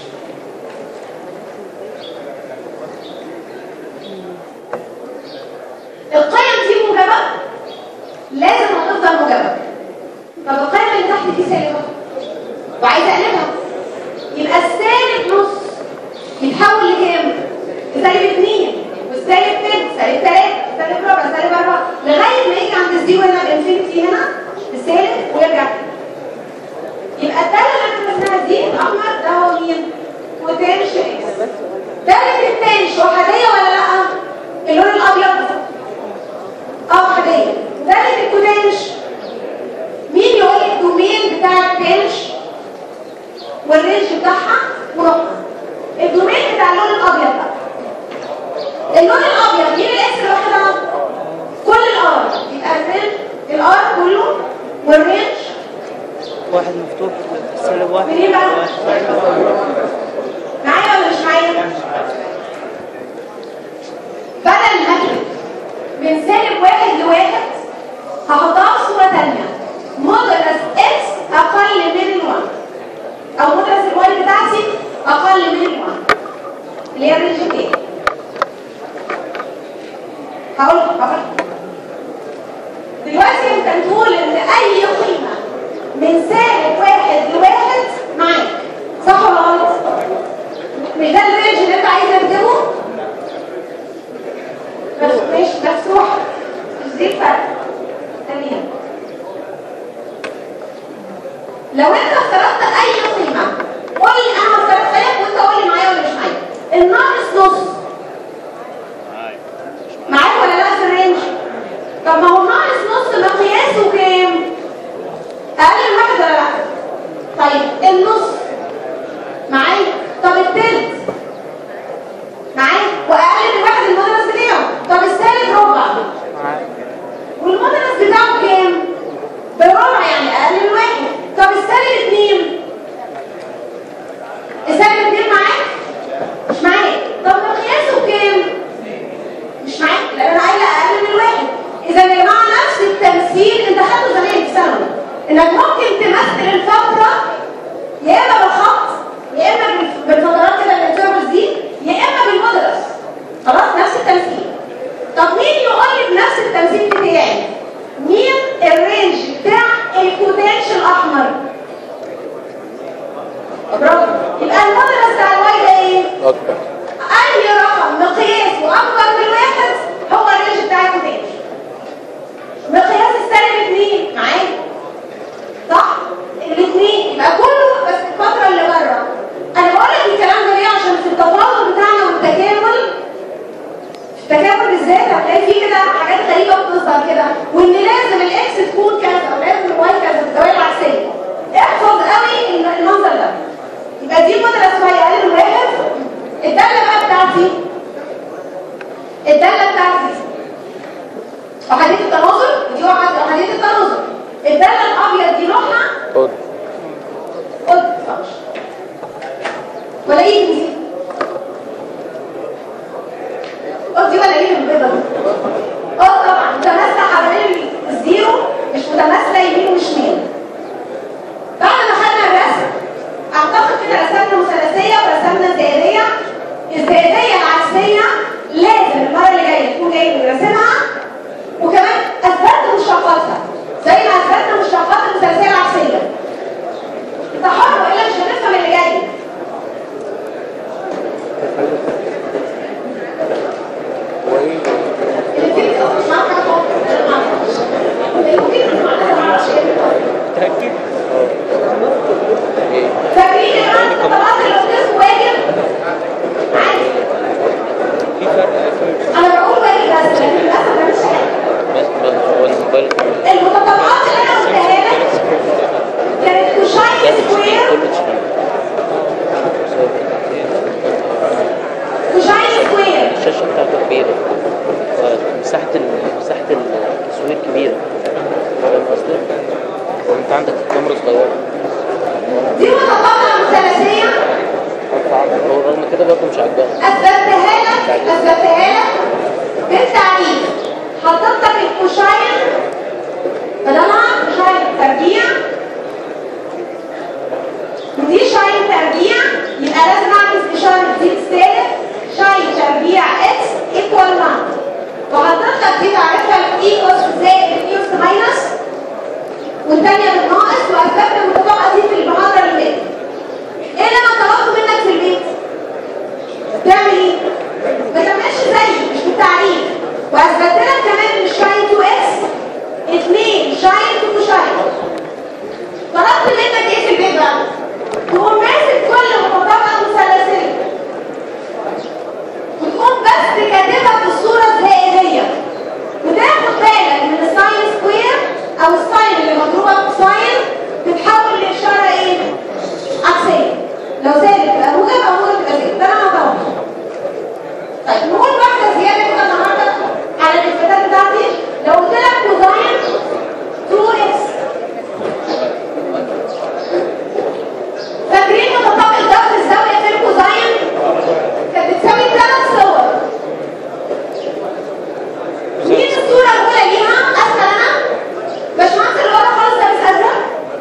القيم دي موجبه لازم هتفضل موجبه طب القيم اللي تحت دي سالبه وعايزه اقلبها يبقى السالب نص يتحول لكام؟ لسالب 2 والسالب 10 سالب 3 سالب ربع سالب 4 لغايه ما يجي عند الزيرو هنا الانفينيتي هنا السالب ويرجع يبقى الداله اللي احنا رسمناها دي الاحمر ده هو مين؟ وتنش اكس داله التنش وحديه ولا لا؟ اللون الابيض اه حديه داله الكوتنش مين يقول لي الدومين بتاع التنش والرينج بتاعها مربع الدومين بتاع اللون الابيض بقى اللون الابيض مين الاكس لوحدها كل الار يبقى الرينج الار كله والرينج واحد مفتوح سالب واحد منين بقى؟ واحد معايا ولا مش معايا بدل ما اكتب من سالب واحد لواحد هحطها في صورة تانية مدرس اكس اقل من الوان او مدرس الواي بتاعتي اقل من الوان اللي هي الرينج بتاعي هقول هقول دلوقتي انت تقول ان اي قيمه من سالب واحد لواحد معاك صح ولا غلط؟ مش ده الرينج اللي انت عايز تكتبه؟ بس مش مفتوح مش دي الفرق تمام لو انت افترضت اي قيمه قول لي انا افترضت لك وانت قول لي معايا ولا مش معايا الناقص نص معاك ولا لا في الرينج طب ما هو ناقص نص مقياسه كام اقل من واحد ولا انك ممكن تمثل الفتره يا اما بالخط يا اما بال- بالفترات كده الانترفلز دي يا اما بالمودرس خلاص نفس التمثيل طب مين يقول لي بنفس التمثيل بتاعي مين الرينج بتاع البوتنشال الاحمر برافو يبقى المودرس بتاع الواي ده ايه اكبر اي رقم مقياسه اكبر من واحد هو الرينج بتاع البوتنشال مقياس السالب اتنين معايا صح الاثنين يبقى كله بس الفتره اللي بره انا بقول لك الكلام ده ليه عشان في التفاضل بتاعنا والتكامل في التكامل بالذات هتلاقي فيه كده حاجات غريبه بتظهر كده وان لازم الاكس تكون كذا ولازم الواي كذا في الزوايا العكسيه احفظ قوي الم- المنظر ده يبقى دي مدرسه اسمها اقل من واحد الداله بقى بتاعتي الداله بتاعتي وحديث التناظر دي واحد وحديث التناظر الداله الابيض دي نوعها خد قد ولا ايه دي قد دي ولا ايه البيضه دي اه طبعا متماثله حوالين الزيرو مش متماثله يمين وشمال بعد ما خدنا الرسم اعتقد كده رسمنا مثلثيه ورسمنا زائديه الزائديه العكسيه لازم المره اللي جايه تكون جاي بنرسمها وكمان اثبتت مشتقاتها زي ما اثبتنا مشتقات المثلثيه العكسيه انت حر والا مش هتفهم اللي جاي وايه اللي فيه اصلا مش عارفه حاجه خالص أنا ما أعرفش. اللي فيه معناها ما اعرفش ايه متأكد؟ ايه فاكرين يا جماعه الطبقات اللي قلت واجب عادي في فرق في انا بقول واجب بس لكن للاسف ما مش حاجه بس بس هو الموبايل المتطلعات اللي انا قلتها لك كانت كوشاين سكوير كله تشيل كوشاين سكوير الشاشة بتاعته كبيرة مساحة ال- مساحة التصوير كبيرة فاهم قصدي؟ وانت عندك الكاميرا صغيرة دي متطلعه مثلثيه هو رغم كده برضه مش عاجباها اثبتها لك اثبتها لك بالتعريف حطيت لك الكوشاين بدلها كوشاين تربيع ودي شاين تربيع يبقى لازم اعكس اشاره زيت سالب شاين تربيع اكس ايكوال 1 وحطيت لك دي تعرفها الايكوس زائد الايكوس ماينس والثانيه بالناقص واثبتنا المتطابقه دي في المحاضره اللي فاتت ايه اللي انا طلبته منك في البيت؟ تعمل ايه؟ ما تعملش زيي مش بالتعريف واثبت لك كمان ان الشاين 2 اكس 2 شاين 2 شاين طلبت منك ايه في البيت بقى؟ تقوم ماسك كل متطابقه مثلثيه وتقوم بس كاتبها في الصوره الزائديه وتاخد بالك من الساين سكوير او الساين اللي مضروبه بساين تتحول لاشاره ايه؟ عكسيه لو زادت تبقى موجب او موجب تبقى زائد ده انا هطلعه طيب نقول واحده زياده كده النهارده على الاثباتات بتاعتي لو قلت لك كوزاين 2 اكس فاكرين متطابق ضغط الزاويه في الكوزاين كانت بتساوي ثلاث صور مين الصوره الاولى ليها اسال انا باشمهندس اللي ورا خالص ده مش ازرق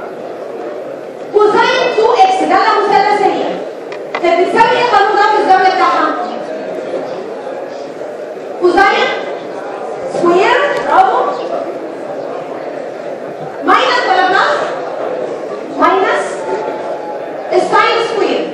كوزاين 2 اكس ده مثلثيه كانت بتساوي ايه قانون ضغط الزاويه بتاعها كوزاين سكوير برافو ماينس ولا بلس ماينس الساين سكوير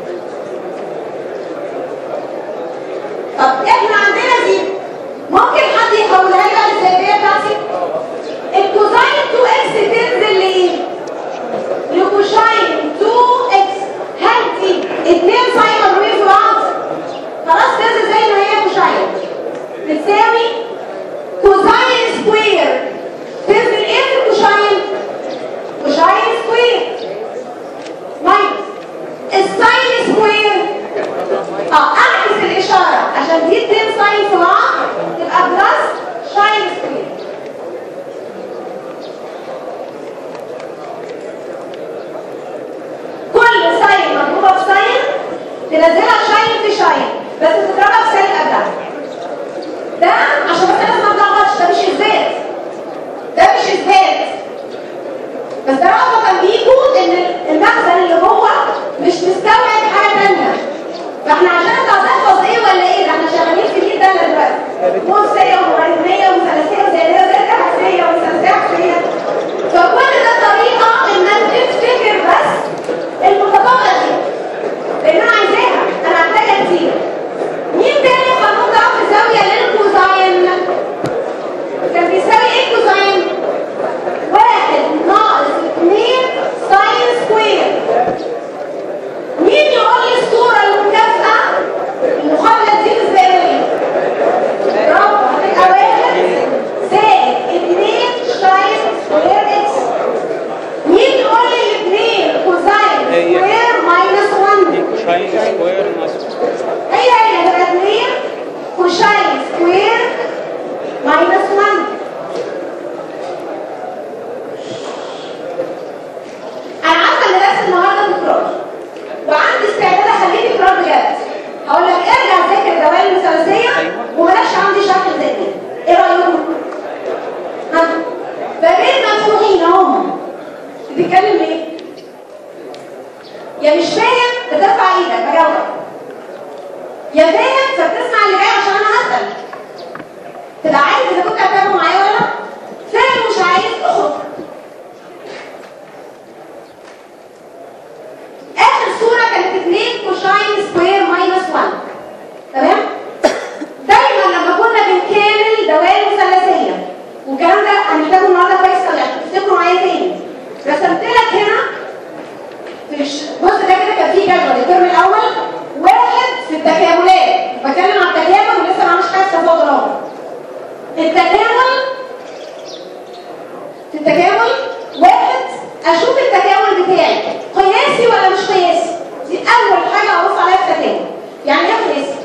طب احنا عندنا دي ممكن حد يحولها لي بقى للزاويه بتاعتي الكوزاين 2 اكس تنزل لايه لكوشاين 2 اكس هل دي اتنين ساين مضروبين في بعض خلاص تنزل زي ما هي كوشاين بتساوي كوزاين سكوير تنزل ايه في الكوشاين كوشاين سكوير ماينس الساين سكوير اه اعكس الاشاره عشان دي اتنين ساين في بعض تبقى بلس شاين سكوير كل ساين مضروبه في ساين تنزلها شاين في شاين بس تضربها في ساين قبلها ده عشان بس الناس ما تلخبطش ده مش اثبات ده مش اثبات بس بتتكلم ليه؟ يا مش فاهم بترفع ايدك بجاوبك يا فاهم فبتسمع اللي جاي عشان انا هسال تبقى عارف اذا كنت هتتابع معايا ولا لا فاهم مش عايز اخرج اخر صوره كانت 2 كوشاين سكوير ماينس 1 تمام دايما لما كنا بنكامل دوائر مثلثيه والكلام ده هنحتاجه النهارده كويس قوي عشان تفتكروا معايا تاني رسمت لك هنا في الش... بص ده كده كان فيه جدول الترم الاول واحد في التكاملات بتكلم عن التكامل ولسه ما عملش حاجه تفاضل اهو التكامل في التكامل واحد اشوف التكامل بتاعي قياسي ولا مش قياسي دي اول حاجه ابص عليها في التكامل يعني ايه قياسي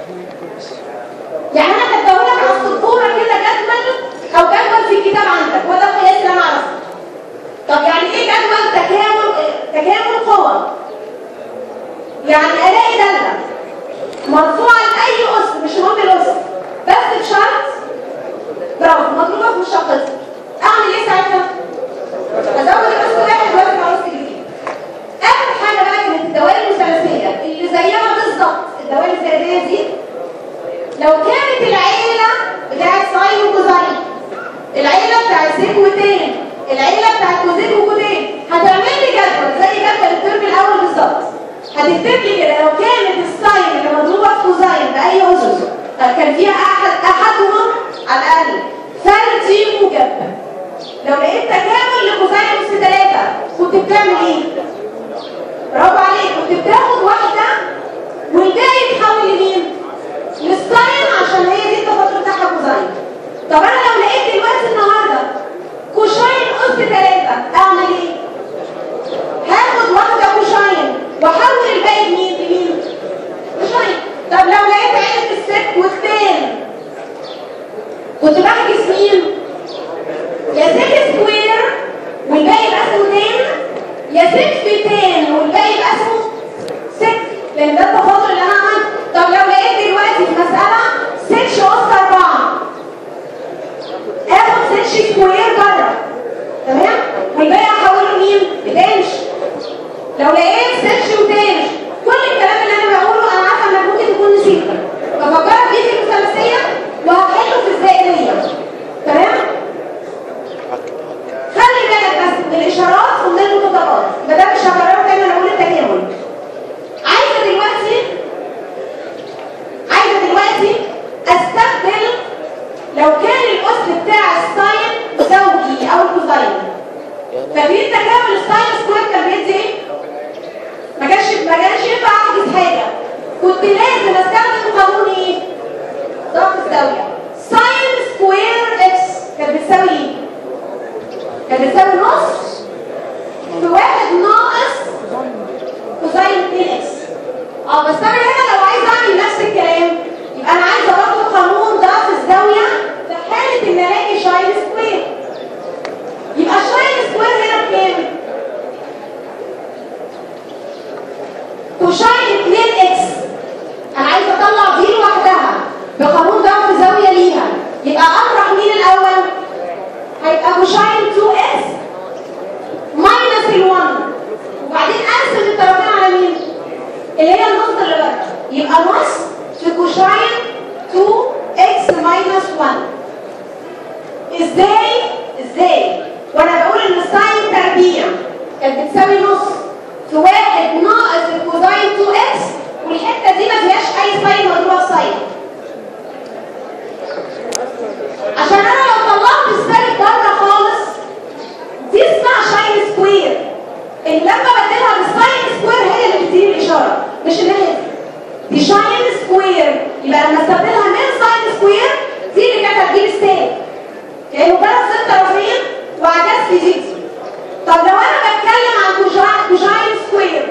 يعني انا هديهولك على السبوره كده جدول او جدول في الكتاب عندك وده القياس اللي انا عرفته طب يعني ايه جدول تكامل تكامل قوى يعني الاقي داله مرفوعه لاي اس مش مهم الاس بس بشرط برافو مطلوبه في مشقتي اعمل ايه ساعتها ازود الاس واحد وارفع الاس جديد اخر حاجه بقى كانت الدوائر المثلثيه اللي زيها بالظبط الدوائر الزائديه دي لو كانت العيله بتاعت ساين وكوزاين العيله بتاعت سيك وتين العيله بتاعت كوزين وكوتين هتعمل لي جدول زي جدول الترم الاول بالظبط هتكتب لي كده لو كانت الساين اللي مضروبه في كوزاين باي اسس كان فيها احد احدهم على الاقل فردي موجب لو لقيت تكامل لكوزاين اس 3 كنت بتعمل ايه؟ برافو عليك كنت بتاخد واحده والباقي يتحول لمين؟ للساين عشان هي دي التفاضل بتاعها كوزاين طب انا لو لقيت دلوقتي النهارده كوشاين اس 3 اعمل ايه؟ هاخد واحده كوشاين واحول الباقي لمين؟ لمين؟ كوشاين طب لو لقيت عيله الست واثنين كنت بحجز مين؟ يا ست سكوير والباقي يبقى اسمه 2 يا ست في 2 والباقي يبقى اسمه 6 لان ده التفاضل اللي انا عملته طب لو لقيت دلوقتي في مساله 6 اس 4 اخد 6 سكوير بره تمام والباقي احوله لمين؟ لتنش لو لقيت 6 وتنش كل الكلام اللي انا بقوله انا عارفه انك ممكن تكون نسيته بفكرك بيه في المثلثيه وهحله في الزائديه تمام؟ خلي بالك بس من الاشارات ومن المتطابقات ما ده مش هكرره تاني انا اقول التكامل عايزه دلوقتي عايزه دلوقتي استخدم لو كان الاس بتاع الساين زوجي او الكوزاين فاكرين تكامل الساين سكوير كان بيدي ايه؟ ما كانش ما كانش ينفع احجز حاجه كنت لازم استخدم قانون ايه؟ ضغط الزاويه ساين سكوير اكس كانت بتساوي ايه؟ كانت بتساوي نص في واحد ناقص كوزاين 2 اكس اه بس انا هنا لو عايز اعمل نفس الكلام يبقى انا عايزه برضه قانون ضعف الزاويه في حاله ان الاقي شاين سكوير يبقى شاين سكوير هنا بكام؟ كوشاين 2 اكس انا عايزه اطلع دي لوحدها بقانون ضعف زاويه ليها يبقى اطرح مين الاول؟ هيبقى كوشاين 2 اكس ماينس ال1 وبعدين ارسم الطرفين على مين؟ اللي هي النص اللي بره يبقى نص في كوشاين 2 اكس ماينس 1 ازاي؟ ازاي؟ وانا بقول ان الساين تربيع كانت بتساوي نص في واحد ناقص الكوزاين 2 اكس والحته دي ما فيهاش اي ساين مضروبه في ساين عشان انا لو طلعت السالب بره خالص دي اسمها شاين سكوير ان لما بدلها بالساين سكوير هي اللي بتديني الاشاره مش الناحيه دي دي شاين سكوير يبقى لما استبدلها من ساين سكوير دي اللي كانت هتجيب السالب يعني مجرد ست طرفين وعكست دي طب لو انا بتكلم عن كوجاين سكوير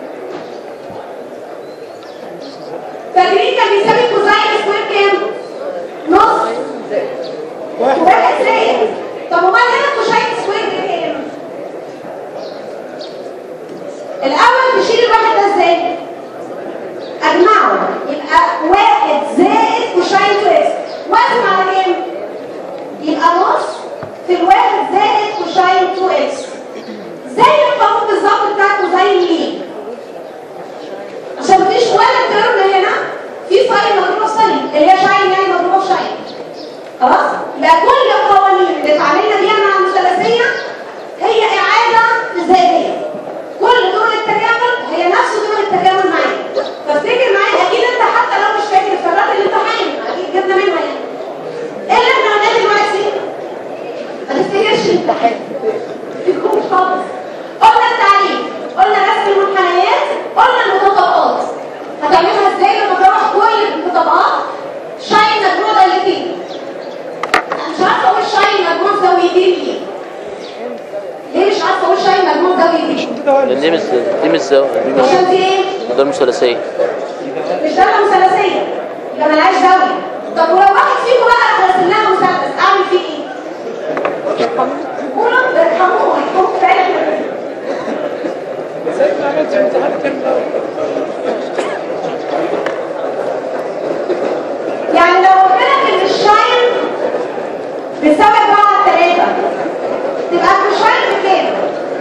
فاكرين كان بيساوي كوزاين سكوير كام؟ نص واحد زائد طب امال هنا كوشاين سكوير بكام؟ الاول تشيل الواحد ده ازاي؟ اجمعه يبقى واحد زائد كوشاين 2 اكس وزن على كام؟ يبقى نص في الواحد زائد كوشاين 2 اكس لان دي مش دي مش زاوية دي مش عشان دي ايه؟ ده مثلثية مش دالة مثلثية يبقى ملهاش زاوية طب ولو واحد فيكم بقى رسم لها مثلث اعمل فيه ايه؟ قولوا ده ارحموه ارحموه فعلا يعني لو قلت لك ان الشاين بيساوي 4 على 3 تبقى الشاين بكام؟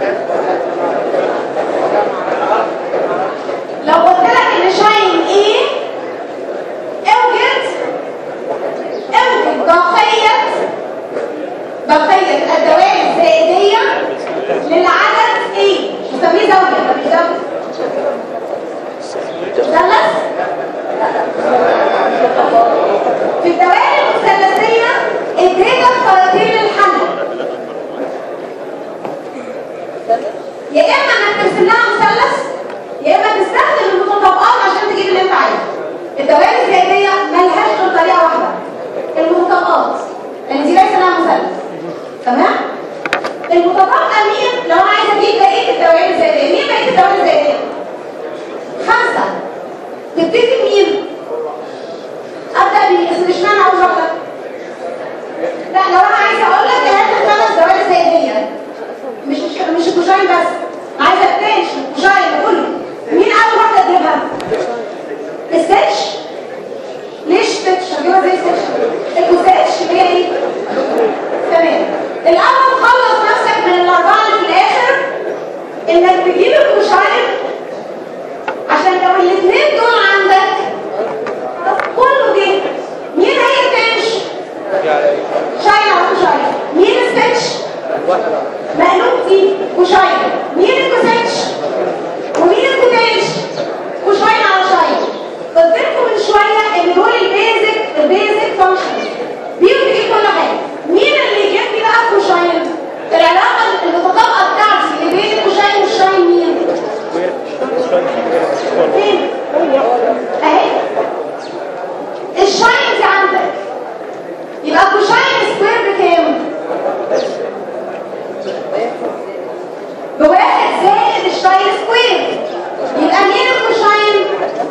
لو قلت لك ان شاين ايه اوجد اوجد بقية بقية الدوائر الزائدية للعدد ايه مش مسميه زاوية ده مش زاوية مثلث في الدوائر المثلثية اديتك طريقتين للحل يا اما انك ترسم لها مثلث يا اما تستخدم المتطابقات عشان تجيب اللي انت عايزه الدوائر الزائديه ملهاش غير طريقه واحده المتطابقات لان دي ليس لها مثلث تمام المتطابقه مين لو انا عايزه اجيب بقيه الدوائر الزائديه مين بقيه الدوائر الزائديه خمسه تبتدي بمين ابدا باسم اشمعنى عاوز واحده لا لو انا عايزه اقول لك هات خمس دوائر زائديه مش مش مش الكوشاين بس عايزه التنش الكوشاين كله مين اول واحده تجيبها الستش ليش ستش هجيبها زي ستش الكوستش اللي هي ايه تمام الاول خلص نفسك من الاربعه اللي في الاخر انك تجيب الكوشاين عشان لو الاثنين دول عندك خلاص كله جه مين هي التنش شاين على كوشاين مين الستش مقلوب دي وشاين مين الكوساتش ومين الكوتاش وشاين على شاين قلت لكم من شويه ان دول البيزك البيزك فانكشن بيهم تجيب كل حاجه مين اللي يجيب لي بقى كوشاين العلاقه المتطابقه بتاعتي اللي بين الكوشاين والشاين مين فين اهي الشاين دي عندك يبقى كوشاين سكوير بكام بواحد زائد الشاين سكوير يبقى مين الكوشاين؟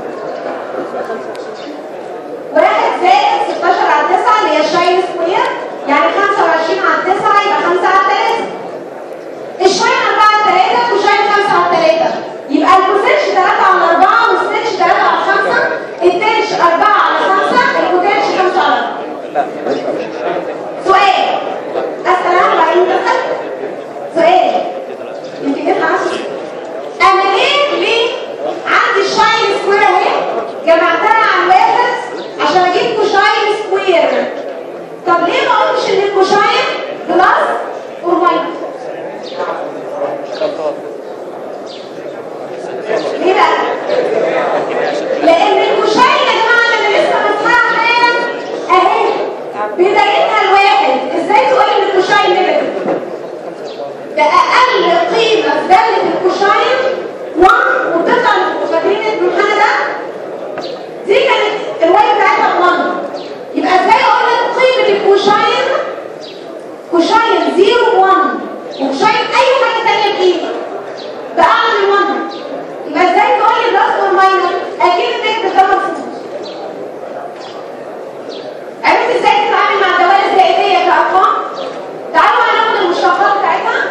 واحد زائد 16 على 9 اللي هي الشاين سكوير يعني 25 على 9 يبقى 5 على 3 الشاين 4 على 3 والشاين 5 على 3 يبقى الكوسيتش 3 على 4 والستيتش 3 على 5 التنش 4 على 5 الكوتنش 5 على 4 سؤال اسال انا وبعدين تسال سؤال يمكن جت عشر انا ليه ليه عندي الشاين سكوير اهي جمعتها على الواحد عشان اجيب كوشاين سكوير طب ليه ما اقولش ان الكوشاين بلس اور ماينس ليه بقى لان الكوشاين يا جماعه انا لسه مسحها حالا اهي بدايتها الواحد ازاي تقول ان الكوشاين نيجاتيف ده اقل قيمه في داله الكوشاين 1 وبتطلع فاكرين الامتحان ده دي كانت الواي بتاعتها 1 يبقى ازاي اقول لك قيمه الكوشاين كوشاين 0 1 وكوشاين اي حاجه ثانيه بايه باعلى من 1 يبقى ازاي تقول لي بلس اور ماينس اكيد انك بتضرب فلوس عرفت ازاي تتعامل مع الدوائر الزائديه كارقام تعالوا هناخد المشتقات بتاعتها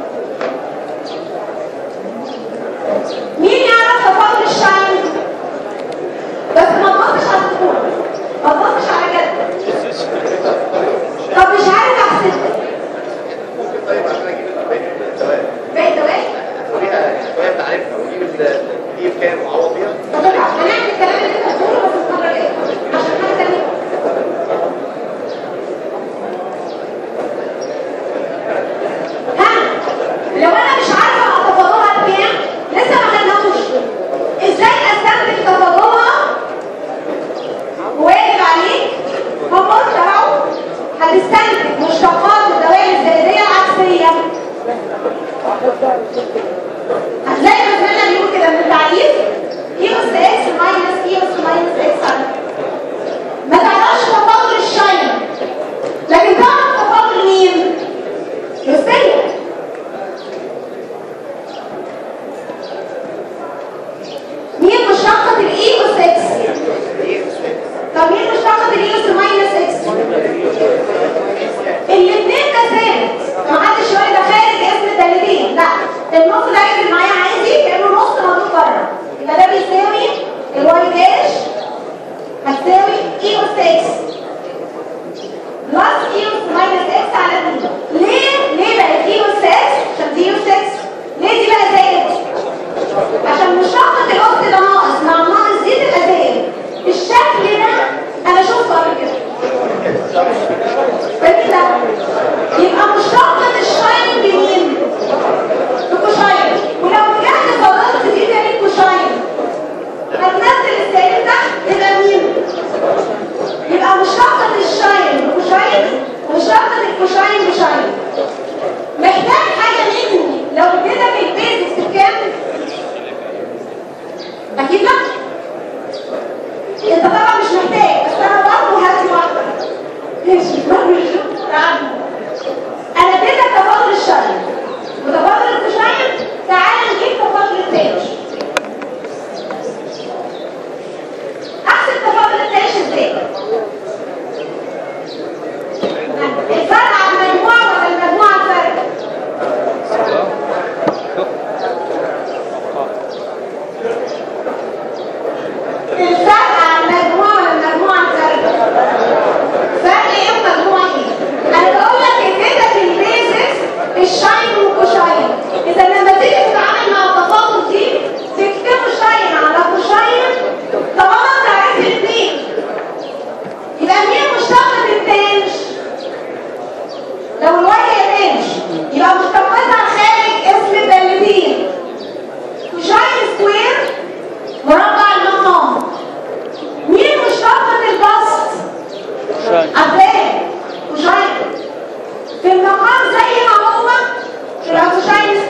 مين يعرف تفاضل الشاين بس ما تبصش على السكون ما تبصش على كده طب مش عارف احسب طيب عشان اجيب باقي الدوائر باقي الدوائر وليها شويه تعريفها واجيب ال- دي بكام واعوض بيها طب هنعمل الكلام اللي انت بتقوله بس المره الجايه عشان حاجه ثانيه ها لو انا مش عارفه اتفاضلها بكام لسه ما خدناهوش ازاي استنتج تفاضلها واجب عليك هم قلت اهو هتستنتج مشتقات الدوائر الزائديه العكسيه هتلاقي مثلا بيقول كده من التعريف اي اس اكس ماينس اي اس ماينس اكس ما تعرفش تفاضل الشاين لكن تعرف تفاضل مين؟ السيء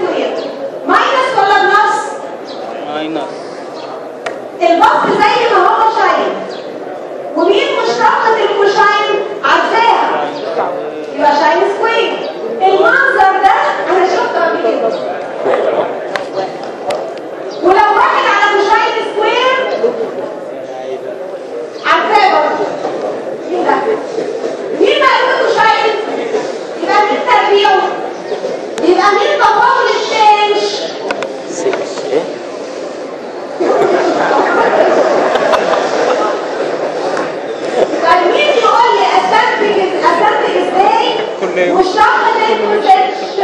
سكوير ماينس ولا بلس ماينس البسط زي ما هو شايل ومين مشتقة الكوشاين عارفاها يبقى شاين سكوير المنظر ده انا شفته قبل كده ولو واحد على كوشاين سكوير عارفاه برضه مين ده مين مقلوب كوشاين يبقى مين تربيعه يبقى مين تفاضل التنش 6 ايه طيب مين يقول لي استنتج استنتج ازاي كل يوم. مشتقة الكوتش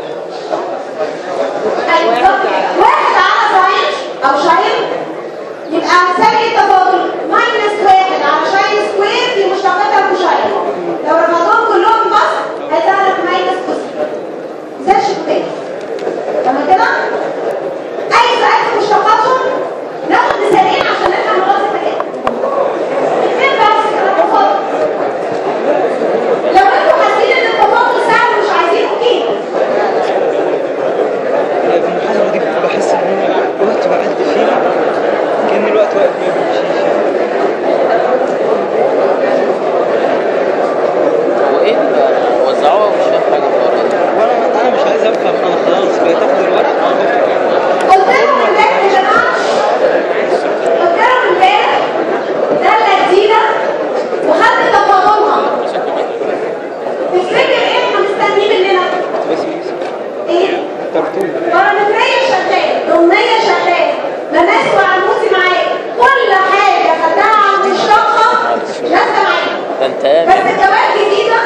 ايوه بالظبط كده. واحد على ساين او شاين يبقى هنسمي التفاضل ماينس واحد على شاين سكوير في مشتقاتها الكوشاين لو رفعتهم كلهم بس هيطلع لك ماينس كوسين زي الشكوتين تمام كده؟ اي سؤال في مشتقاتهم ناخد مثالين عشان نفهم خلاص الحاجات اثنين بس التفاضل لو انتوا حاسين ان التفاضل سهل ومش عايزين اوكي المحاضرة دي كنت بحس ان انا وقت بعد فيه كان الوقت واقف ما بيمشيش هو ايه ال- وزعوها ومش فاهم حاجه بره وانا انا مش عايز افهم انا خلاص بقيت اخد الورق قلت لهم امبارح يا جماعه قلت لهم امبارح داله جديده وخدت تفاضلها تفتكر ايه احنا مستنيين مننا؟ بس بس ايه؟ ترتوب بارامترية شغال ضمنية شغال مماس وعموسي معاك كل حاجة خدتها عن مشتقة لازم معاك ده انت بس قابل الجواب جديدة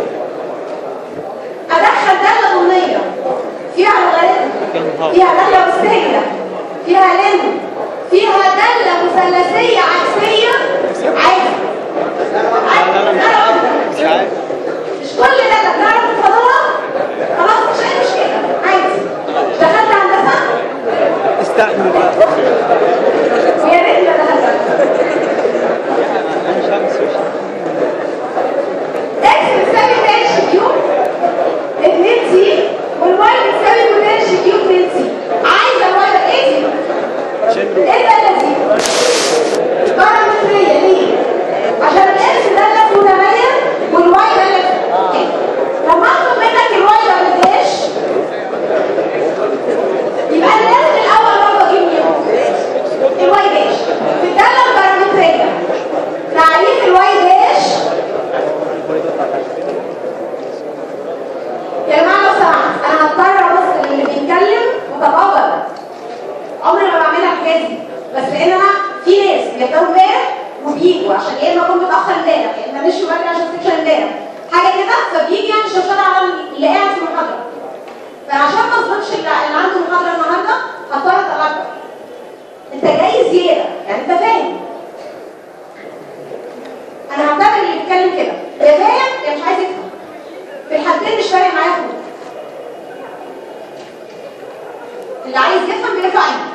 أدخل دالة ضمنية فيها لوغاريتم فيها دالة أسية فيها لن فيها دالة مثلثية عكسية عادي انا مش عارف مش عارف مش كل ده بنعرف تفضلها خلاص مش اي مشكلة عادي دخلت هندسة استحمل بقى ويا ريت ما دخلت انا مش همس وش اكس بتساوي تانش كيوب 2 سي والواي بتساوي تانش كيوب 2 سي عايزه الواي ده ايه دي؟ شنو ايه ده دي؟ بارامتريه ليه؟ عشان الاكس ده لف متميز والواي ده لف لما اطلب منك الواي ده بالداش يبقى أنا لازم الاول برضه اجيب مين؟ الواي داش في الداله البارامتريه تعريف الواي داش يا جماعه لو سمحت انا هضطر ابص للي بيتكلم وتفاضل عمري ما بعملها الحكايه دي بس لان انا في ناس بيحضروا امبارح وبيجوا عشان يا اما اكون متاخر امبارح يا اما مشوا بدري عشان سكشن امبارح حاجه كده فبيجي يعني شوشره على اللي قاعد في المحاضره فعشان ما اظبطش اللي اللي عنده محاضره النهارده هضطر اطلعك انت جاي زياده يعني انت فاهم انا هعتبر اللي بيتكلم كده يا فاهم يا مش عايز يفهم في الحالتين مش فارق معايا خالص اللي عايز يفهم بيرفع ايده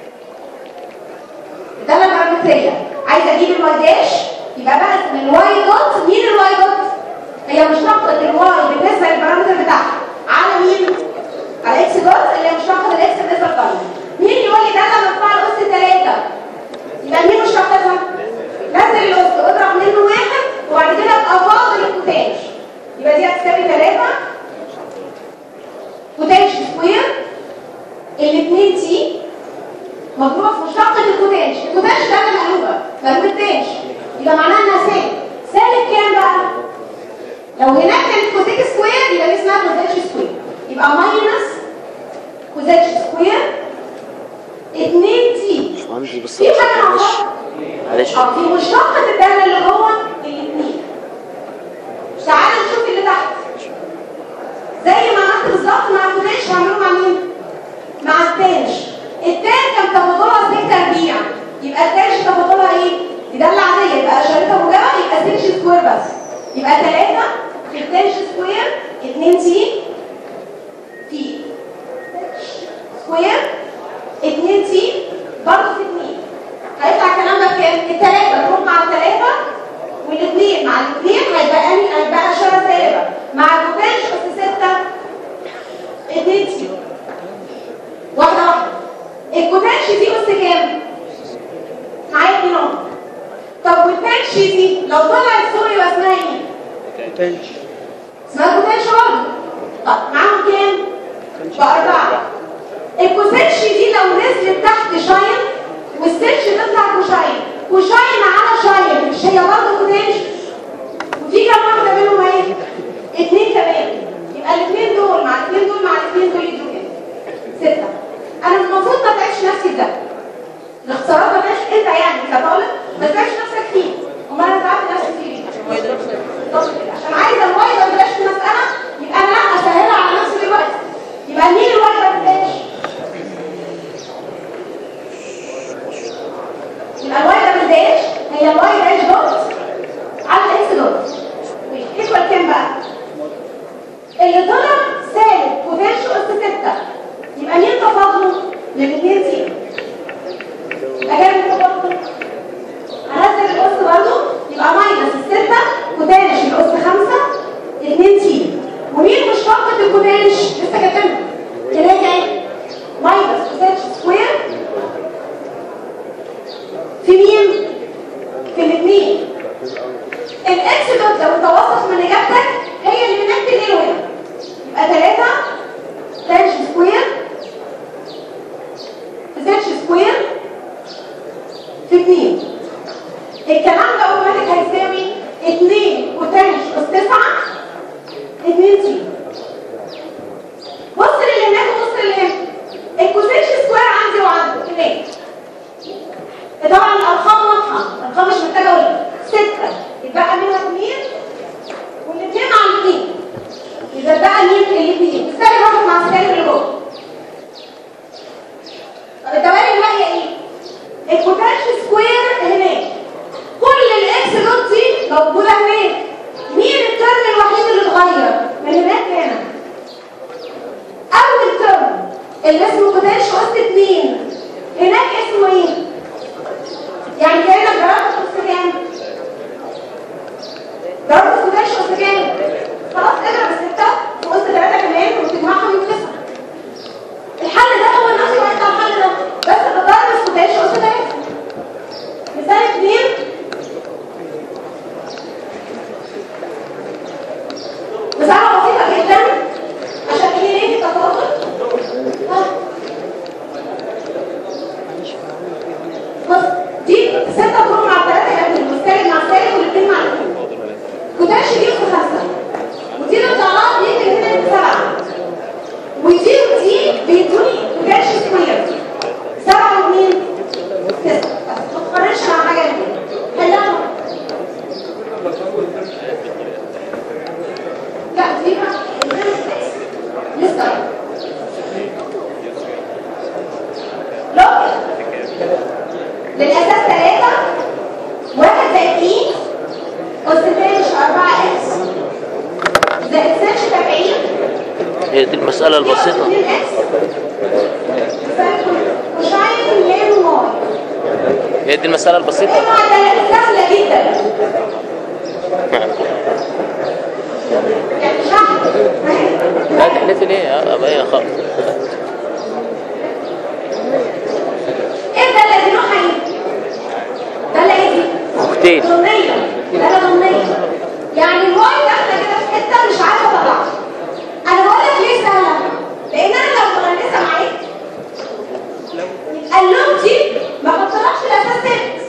الداله البارامتريه عايز اجيب الواي داش يبقى بقى اسم الواي دوت مين الواي دوت هي مشتقة الواي بالنسبة للبارامتر بتاعها على مين؟ على اكس دوت اللي هي مشتقة الاكس بالنسبة للقانون مين يقول لي داله مرفوعة الأس 3 يبقى مين مشتقتها؟ نزل الأس اضرب منه واحد وبعد كده ابقى فاضل الكوتاج يبقى دي هتساوي 3 كوتاج سكوير الاثنين تي مضروبه في مشتقة الكوتاج الكوتاج ده اللي مقلوبة مقلوب التاج يبقى معناها انها سالب سالب كام بقى؟ لو هناك كانت كوزيك سكوير يبقى دي اسمها كوزيك سكوير يبقى ماينس كوزيك سكوير 2 تي عندي بس في حاجة معلش ناقصة؟ معلش اه في مشتقة الدالة اللي جوه الاثنين تعالى نشوف اللي تحت زي ما عملت بالظبط مع الكوتاج هعمله مع مين؟ مع التانش التان كان تفاضلها 6 تربيع يبقى التانش تفاضلها ايه؟ دي دالة عادية يبقى اشارتها موجبة يبقى 6 سكوير بس يبقى 3 في التانش سكوير 2 تي في سكوير 2 تي برضه في 2 هيطلع الكلام ده بكام؟ التلاتة تروح مع التلاتة والاثنين مع الاثنين هيبقى لي هيبقى اشاره سالبه مع الكوتاج اس 6 2 تي تنش اسمها بوتنشال برضه طب معاهم كام؟ بأربعة الكوسيتش دي لو نزلت تحت شاين والستيتش تطلع كوشاين كوشاين على شاين مش هي برضه بوتنشال وفي كام واحدة منهم اهي؟ اتنين كمان يبقى الاثنين دول مع الاثنين دول مع الاثنين دول يدوا كام؟ ستة انا المفروض ما تعيش نفسي في ده الاختصارات ما تعيش انت يعني كطالب ما تعيش نفسك فيه امال انا تعبت نفسي فيه ليه؟ بالظبط كده. عشان عايزه الواي ما تبقاش في مساله يبقى انا لا اسهلها على نفسي دلوقتي يبقى مين الواي ما تبقاش يبقى الواي ما تبقاش هي الواي داش دوت على الاكس دوت ايكوال كام بقى اللي طلع سالب بوتنشال اس 6 يبقى مين تفاضله للاثنين سي يبقى كام تفاضله هنزل الأس برضه يبقى ماينس الستة كوتانش الأس خمسة اتنين سي ومين مشتقة الكوتانش؟ لسه كاتبها تلاقي ايه؟ ماينس كوتانش سكوير في مين؟ في الاثنين الاكس دوت لو توصف من اجابتك هي اللي هناك تنقله هنا يبقى ثلاثة تانش سكوير في تانش سكوير في اثنين الكلام ده اوتوماتيك هيساوي 2 كوتانش اس 9 2 سي بص للي هناك وبص للي هنا الكوتانش سكوير عندي وعندي هناك طبعا الارقام واضحه الارقام مش محتاجه اقول 6 يتبقى منها 2 والاثنين مع الاثنين اذا بقى مين الاثنين السالب واحد مع السالب اللي جوه طب الدوائر الباقيه ايه؟ الكوتانش سكوير هناك كل الاكس دوت دي موجوده هناك مين الترم الوحيد اللي اتغير من هناك هنا اول ترم اللي اسمه كوتانش اس 2 هناك اسمه ايه يعني كانك ضربت اس كام ضربت كوتانش اس كام خلاص اضرب الستة في اس 3 كمان وتجمعهم يبقوا 9 الحل ده هو نفسه هيطلع الحل ده بس بضرب الكوتانش اس 3 مثال اثنين مساحة بسيطة جدا عشان تجيب ايه في التفاضل ها. بص دي ستة طرق مع الثلاثة يا ابني والسالب مع السالب والاثنين مع الاثنين كوتاش دي في خمسة ودي اللي طلعت دي من هنا سبعة ودي ودي بيدوني كوتاش سكوير سبعة ومين؟ تسعة بس ما تقارنش مع حاجة دي حلها لا دي بقى لسه لو للأساس ثلاثة واحد زائد اي أس تانش أربعة اكس زائد سنش تبعين هي دي المسألة البسيطة اتنين اكس وشايف لين واي هي دي المسألة البسيطة المعادلات سهلة جدا يعني شرح لا تحلفي ليه يا أبا هي خالص ايه ده اللي نوع ايه؟ ده اللي ايه دي؟ كوكتيل ضمنية ده اللي ضمنية يعني الواي داخلة كده في حتة مش عارفة اطلعها انا بقول لك ليه سهلة؟ لان انا لو مغنسة معاك اللون دي ما بطلعش الاساس ثابت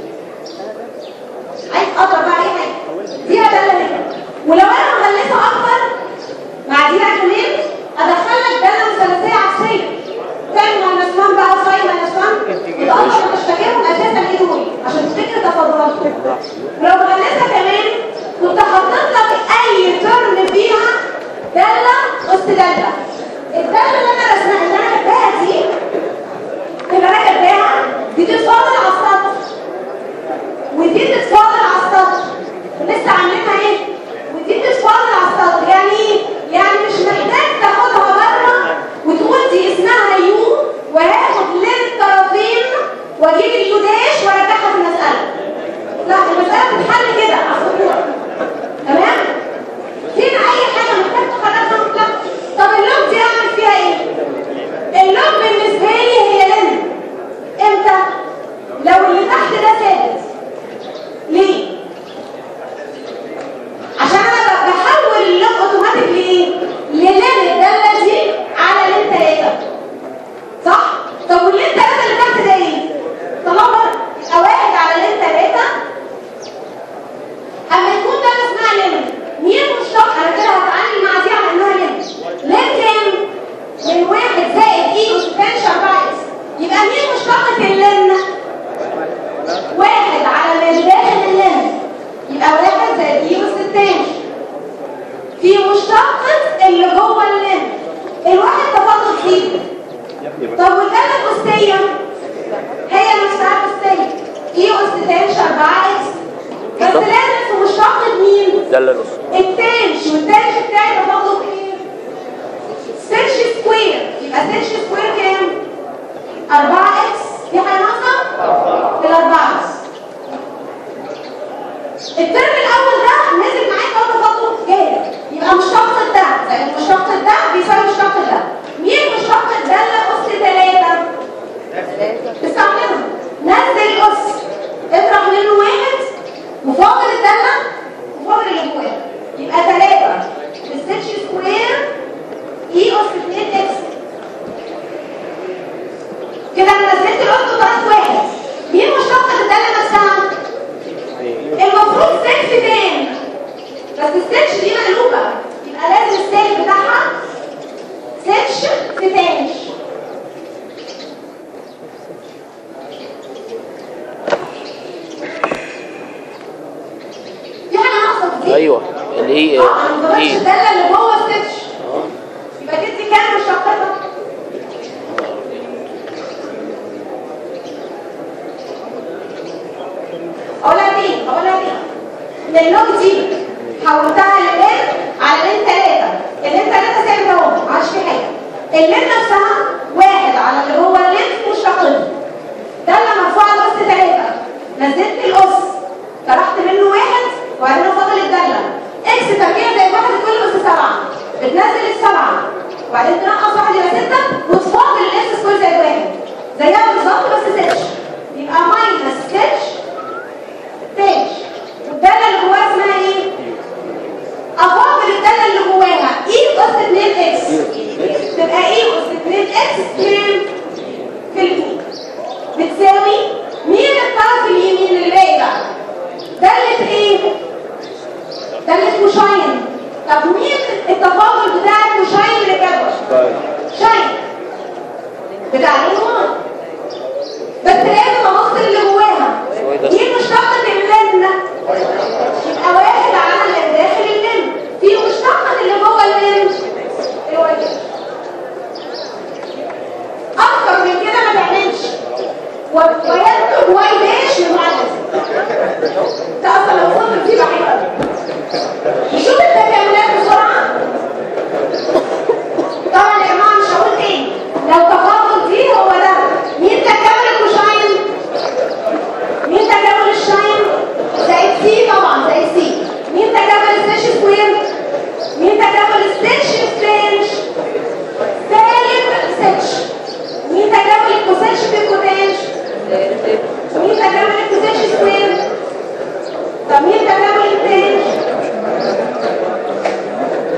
عايز اضرب بقى اي حاجة دي هدالة هنا ولو انا مغلسة اكتر مع دي بقى كمان ادخلك دالة مثلثية عكسية تعمل ماينس 1 بقى وساين ماينس 1 يبقى اصلا مش فاكرهم اساسا ايه دول عشان تفتكر تفاضلاتهم ولو مغلسة كمان كنت حطيت لك اي ترم فيها دالة اس دالة الدالة اللي انا رسمها اللي انا كاتباها دي اللي انا كاتباها دي تتفاضل على السطر ودي تتفاضل على السطر لسه عاملينها ايه ودي تتفاضل على السطر يعني ايه يعني مش محتاج تاخدها بره وتقول دي اسمها يو وهاخد للطرفين واجيب اليو داش وارجعها في المساله لا المساله بتتحل كده على السطور تمام فين اي حاجه محتاج تخرجها لا طب اللوب دي اعمل فيها ايه اللوب بالنسبه لي هي لن امتى لو اللي تحت ده ثابت ليه عشان انا واحد زائد اي اس تنش 4 اكس يبقى مين مشتقة اللن؟ واحد على اللي داخل اللن يبقى واحد زائد اي اس تنش في مشتقة اللي جوه اللن الواحد تفاضل فيه طب والدالة الأسية هي نفسها الأسية اي اس تنش 4 اكس بس لازم في مشتقة مين؟ ده اللي نص التنش والتنش بتاعي تفاضل ايه؟ سيرش سكوير يبقى سيرش سكوير كام؟ 4 اكس في حاجه ناقصه؟ الاربعه بس الترم الاول ده نزل معاك اهو تفاضل جاهز يبقى مشتق ده زائد مشتق ده بيساوي مشتق ده مين مشتق ده اللي اس 3 استعملهم نزل اس اطرح منه واحد وفاضل الداله وفاضل اللي جواه يبقى 3 السيرش سكوير اي اس 2 اكس كده انا نزلت القط وطرحت واحد مين مشتقة الدالة نفسها؟ المفروض سيرش تاني بس السيرش دي مقلوبة يبقى لازم السيرش بتاعها سيرش في تانش في حاجة ناقصة كتير ايوه اللي هي اه انا ما ايه الدالة اللي جوه السيرش يبقى دي كام مشتقتها؟ اقولها دي اقولها دي اللوج دي حولتها للين على لين 3 اللين 3 ثابت اهو ما عادش في حاجه اللين نفسها واحد على اللي هو اللين مشتقته ده اللي مرفوعه بس 3 نزلت الاس طرحت منه واحد وبعدين فاضل الداله اكس تربيع زي واحد كل اس 7 بتنزل السبعه وبعدين تنقص واحد يبقى 6 وتفاضل الاس سكوير زي واحد زيها بالظبط بس سيتش يبقى ماينس سيتش تاج والداله اللي جواها اسمها ايه افاضل الداله اللي جواها اي اس 2 اكس تبقى اي اس 2 اكس كام في اليمين بتساوي مين الطرف اليمين اللي باقي بقى داله ايه داله كوشاين طب مين التفاضل بتاع الكوشاين اللي جابه شاين بتاع اليمين بس لازم ابص اللي جواها دي مشتقة اللن يبقى واحد على اللي داخل اللن في مشتقة اللي جوه اللن الواجب اكتر من كده ما تعملش ويكتب واي داش للمعلم ده اصلا لو وصلت فيه بحيرة نشوف التكاملات بسرعة طبعا يا جماعة مش هقول تاني لو تفاضل دي هو ده مين تكامل الكوشاين مين تكامل الشاين زائد سي طبعا زائد سي مين تكامل السيش سكوير مين تكامل السيش سترينج سالب سيتش مين تكامل الكوسيتش في الكوتانج مين تكامل الكوسيتش سكوير طب مين تكامل التانج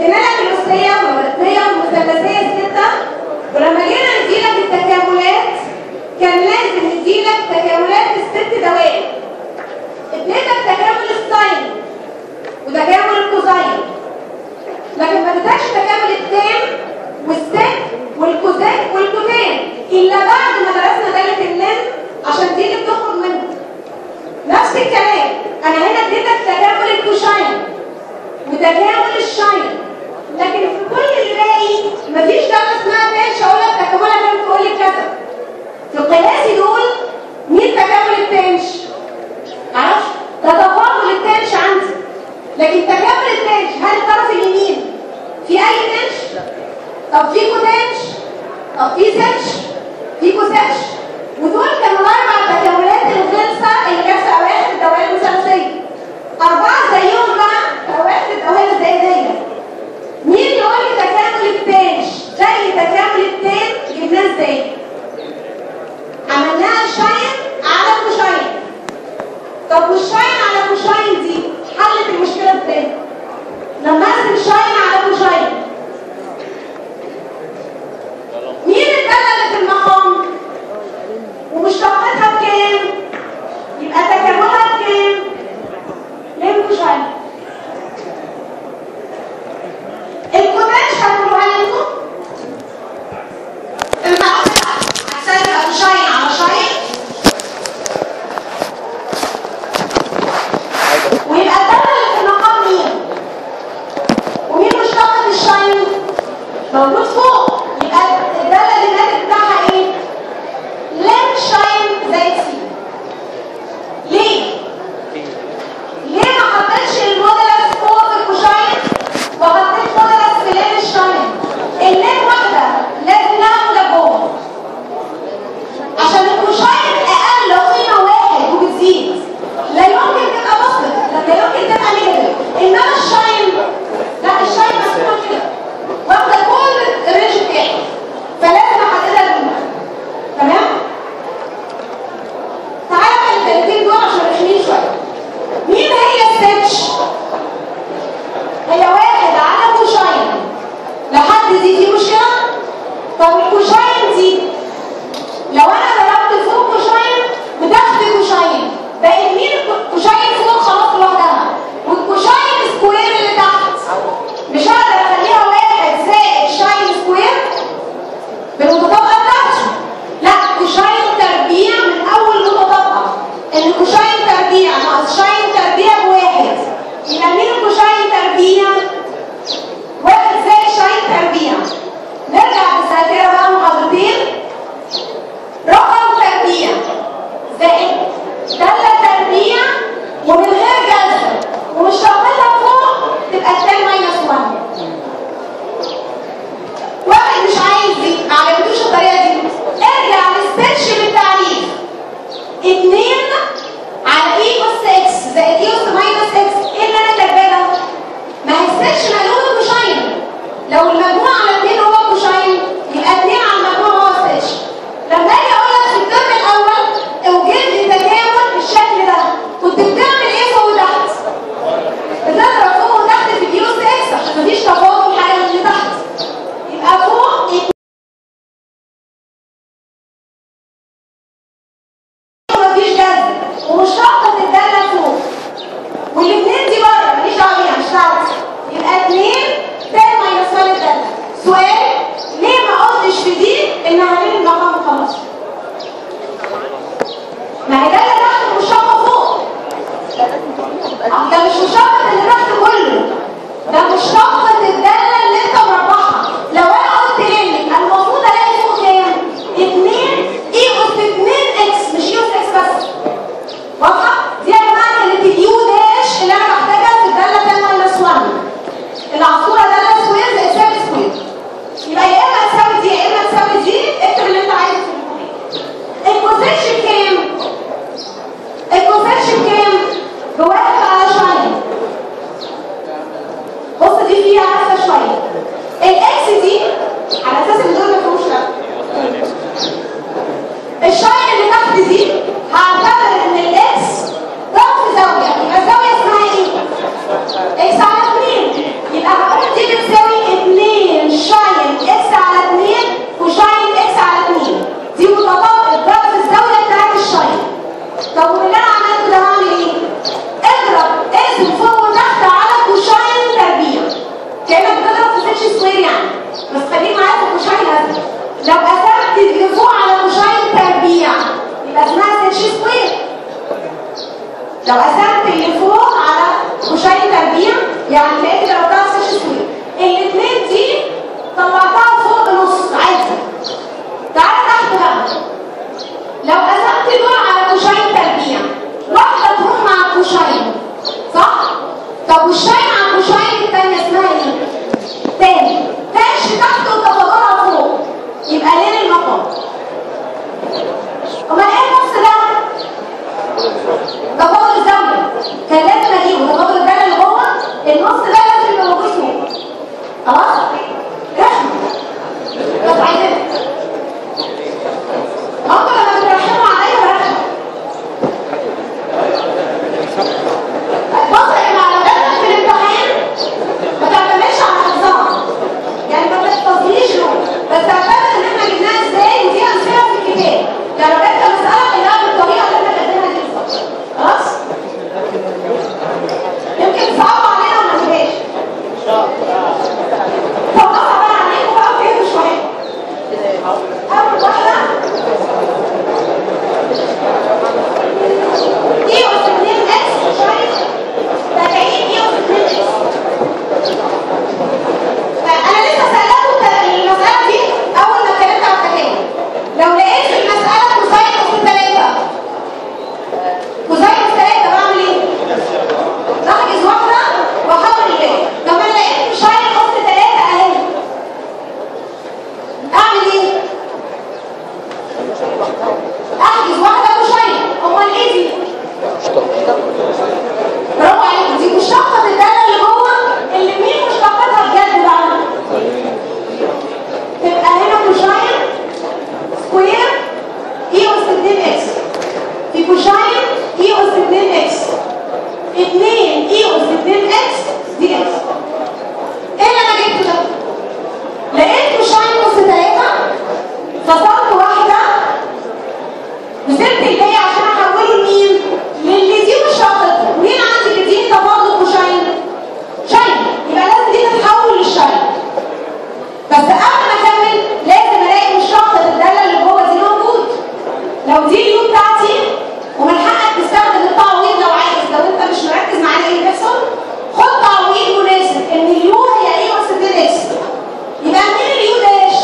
ادينا لك الاسريه والمرتبيه والمثلثيه السته ولما جينا نديلك التكاملات كان لازم نديلك تكاملات الست دوائر اديتك تكامل الساين وتكامل الكوزاين لكن ما اديتكش تكامل التان والسك والكوزات والكوتان الا بعد ما درسنا داله اللين عشان دي اللي بتخرج منه نفس الكلام انا هنا اديتك تكامل الكوشاين وتكامل الشاين لكن في كل اللي باقي مفيش داله اسمها بيش اقول لك تكاملها كام تقول لي كذا في القياسي دول مين تكامل البنش معرفش ده تفاضل البنش عندي لكن تكامل البنش هل الطرف اليمين في اي بنش طب في كوتنش طب في سنش في كوسنش ودول كانوا الاربع تكاملات الغلسه اللي جت في اواخر الدوائر المثلثيه اربعه زيهم بقى في اواخر الدوائر الزائديه مين يقول لي تكامل البنش زي تكامل التان جبناه ازاي عملناها شاين على كوشاين طب والشاين على كوشاين دي حلت المشكله ازاي لما ارسم شاين على كوشاين مين الداله اللي في المقام ومشتقتها بكام يبقى تكاملها بكام ليه كوشاين الكوتاش هتقولوها لكم المعادله هتساوي كوشاين على شاين ويبقى الداله اللي في المقام مين ومين مشتقة الشاين موجود فوق يبقى الدالة اللي الناتج بتاعها ايه لين شاين زائد سي ليه ليه ما حطيتش المودلس فوق في الكوشاين وحطيت مودلس في لين الشاين اللين واحدة لازم لها مجابوه عشان الكوشاين اقل قيمة واحد وبتزيد لا يمكن تبقى بوزيتيف لا يمكن تبقى نيجاتيف انما الشاين لا الشاين مسموح كده واخده كل الرينج بتاعي فلازم احددها بالمعنى تمام تعالى بقى الكلمتين دول عشان رخمين شويه مين هي الستش هي واحد على كوشاين لحد دي في مشكله طب الكوشاين دي لو انا ضربت فوق كوشاين وتحت كوشاين بقت مين الكوشاين فوق خلاص لوحدها والكوشاين سكوير اللي تحت مش هقدر اخليها واحد زائد شاين سكوير بالمتطابقه بتاعتي لا كوشاين تربيع من اول متطابقه ان كوشاين تربيع ناقص شاين تربيع بواحد يبقى مين الكوشاين تربيع واحد زائد شاين تربيع نرجع بالذاكره بقى محاضرتين رقم تربيع زائد دالة تربيع ومن غير جذر ومش شغالة فوق تبقى التان ماينس 1 واحد مش عايز دي ما عجبتوش الطريقة دي ارجع للسبتش بالتعريف اتنين على اي اس اكس زائد اي اس ماينس اكس ايه اللي انا كاتباه ده؟ ما هي السبتش مقلوب كوشاين لو المجموع على اتنين هو كوشاين يبقى اتنين على المجموع هو السبتش لما اجي اقول لك في الترم الاول اوجد لي تكامل بالشكل ده كنت بتعمل ايه فوق وتحت؟ بتضرب فوق وتحت في دي اس اكس عشان مفيش تفاضل حاجه من اللي تحت يبقى فوق مفيش جذر ومش شرط تتدلى فوق والاثنين دي بره ماليش دعوه بيها مش بتاعتي يبقى اثنين تاني ماينس 1 الداله سؤال ليه ما قلتش في دي انها ليه المقام خلاص ما هي داله تحت ومشتقه فوق آه، ده مش مشتقه اللي تحت كله ده مشتقه الداله اللي انت مربعها لو انا قلت لانك المفروض الاقي فوق كام 2 اي اس 2 اكس مش اي اس اكس بس واضحه دي يا جماعه كانت اليو داش اللي انا محتاجها في الداله 10 ماينس 1 العصفوره داله سكوير زائد سالب سكوير يبقى يا اما تساوي دي يا اما تساوي دي اكتب اللي انت عايزه في الامتحان البوزيشن كام البوزيشن كام بواحد على شاين بص دي فيها عارفه شويه الاكس دي على اساس ان دول ما فيهمش لا الشاين اللي تحت دي هعتبر ان الاكس ضرب زاويه يبقى الزاويه اسمها ايه؟ اكس على 2 يبقى هقول دي بتساوي سيتش سكوير يعني بس خليك معايا في الكوشاين لازم لو قسمت اليوفو على كوشاين تربيع يبقى اسمها سيتش سكوير لو قسمت اليوفو على كوشاين تربيع يعني لقيت ضربتها سيتش سكوير الاثنين دي طلعتها فوق بنص عادي تعالى تحت بقى لو قسمت دول على كوشاين تربيع واحدة تروح مع الكوشاين صح؟ طب والشاين على الكوشاين التانية اسمها ايه؟ تاني تانش تحت وتفاضلها فوق يبقى لين المقام امال ايه النص ده؟ تفاضل الزاوية كان لازم اجيبه تفاضل الدالة اللي جوه النص ده لازم يبقى موجود فوق خلاص؟ رحمة بس عايزين انتوا لما بترحموا عليا برحمة بص يا معلوماتك في الامتحان ما تعتمدش على حفظها يعني ما تحفظليش له بس تعتمد ان احنا جبناها ازاي ودي امثله في الكتاب يعني لو جبت مساله حلها بالطريقه اللي احنا كاتبينها دي بالظبط خلاص يمكن تصعب علينا وما تجيبهاش طب نصعب بقى عليكم بقى وفهموا شويه اول واحده ايه اس 2 اكس شايف تكعيب ايه اس 2 اكس انا لسه سالته المساله دي اول ما اتكلمت عن التكامل لو لقيت في المساله كوزين اس 3 كوزين اس 3 بعمل ايه؟ بحجز واحده واحول الباقي لو انا لقيت كوزين اس 3 اهي اعمل ايه؟ احجز واحده كوزين امال ايه دي؟ برافو عليكم دي مشتقة الدالة اللي جوه اللي مين مشتقتها بجد بقى؟ تبقى هنا كوشاين سكوير اي اس 2 اكس في كوشاين اي اس 2 اكس 2 اي اس 2 اكس دي اكس ايه اللي انا جبته ده؟ لقيت كوشاين اس 3 فصلت واحدة وسبت الباقي عشان احوله لمين؟ للي دي مشتقته مين عندي اللي دي تفاضل وشاين؟ شاين يبقى لازم دي تتحول للشاين بس قبل ما اكمل لازم الاقي مشتقة الدالة اللي جوه دي موجود لو دي اليو بتاعتي ومن حقك تستخدم التعويض لو عايز لو انت مش مركز معايا ايه اللي بيحصل خد تعويض مناسب ان اليو هي ايه اس 2 اكس يبقى منين اليو داش؟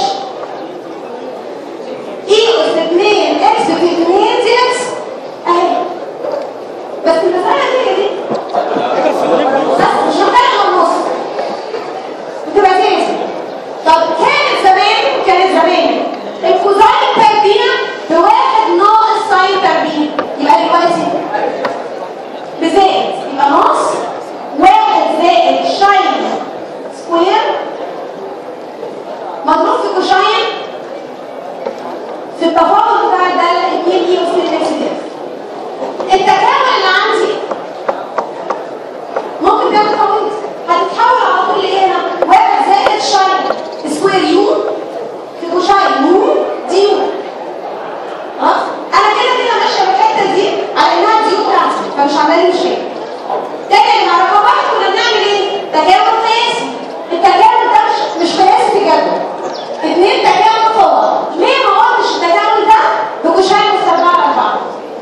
اي اس 2 اكس في 2 دي اكس اهي بس المسألة دي دي بس مش محتاجة النص بتبقى تنسي طب كانت زمان كانت زمان الكوزاين تربيع بواحد ناقص ساين تربيع يبقى دلوقتي بزائد يبقى ناقص واحد زائد شاين سكوير مضروب في كوشاين في التفاضل بتاع الدالة 2 اي اس الاكس دي التكامل اللي عندي ممكن تعمل تعويض هتتحول على طول لهنا واحد زائد شاين سكوير يو في كوشاين يو دي يو خلاص انا كده كده ماشيه بالحته دي على انها دي يو بتاعتي فمش عامله لي مشكله تاني مع رقم واحد كنا بنعمل ايه؟ تكامل قياسي التكامل ده مش مش قياسي في جدول اتنين تكامل قوة ليه ما قلتش التكامل ده بكوشاين مستربعة أربعة؟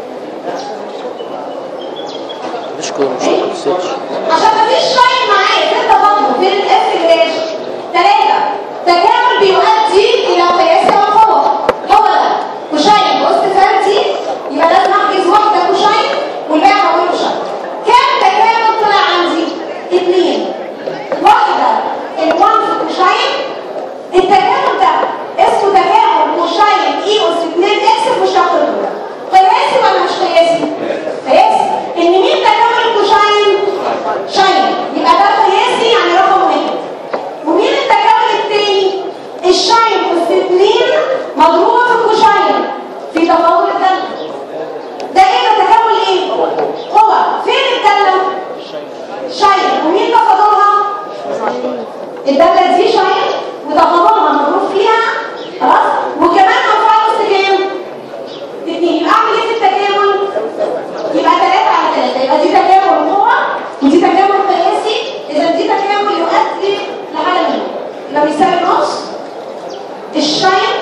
مش كده مشتقة السيتش عشان مفيش شاين معايا ستة فاضلة فين الاس جلاش ثلاثة تكامل بيؤدي إلى قياس القوة هو ده كوشاين بوست فردي يبقى لازم أحجز واحدة كوشاين والباقي هقوله شاين كام تكامل طلع عندي؟ اتنين واحدة الوان في كوشاين التكامل ده اسمه تكامل كوشاين اي اس 2 اكس مشتقته قياسي ولا مش قياسي؟ قياسي ان مين تكامل كوشاين؟ شاين يبقى ده قياسي يعني رقم واحد ومين التكامل الثاني؟ الشاين اس 2 مضروبه في الكوشاين في تفاضل الدالة ده ايه ده تكامل ايه؟ هو فين الدالة؟ شاين ومين تفاضلها؟ الدالة دي شاين وتفاضلها مضروب فيها خلاص وكمان مرفوع نص كام؟ اتنين يبقى اعمل ايه في التكامل؟ يبقى 3 على 3 يبقى دي تكامل قوة ودي تكامل قياسي اذا دي تكامل يؤدي لحالة مين؟ يبقى بيساوي نص الشاين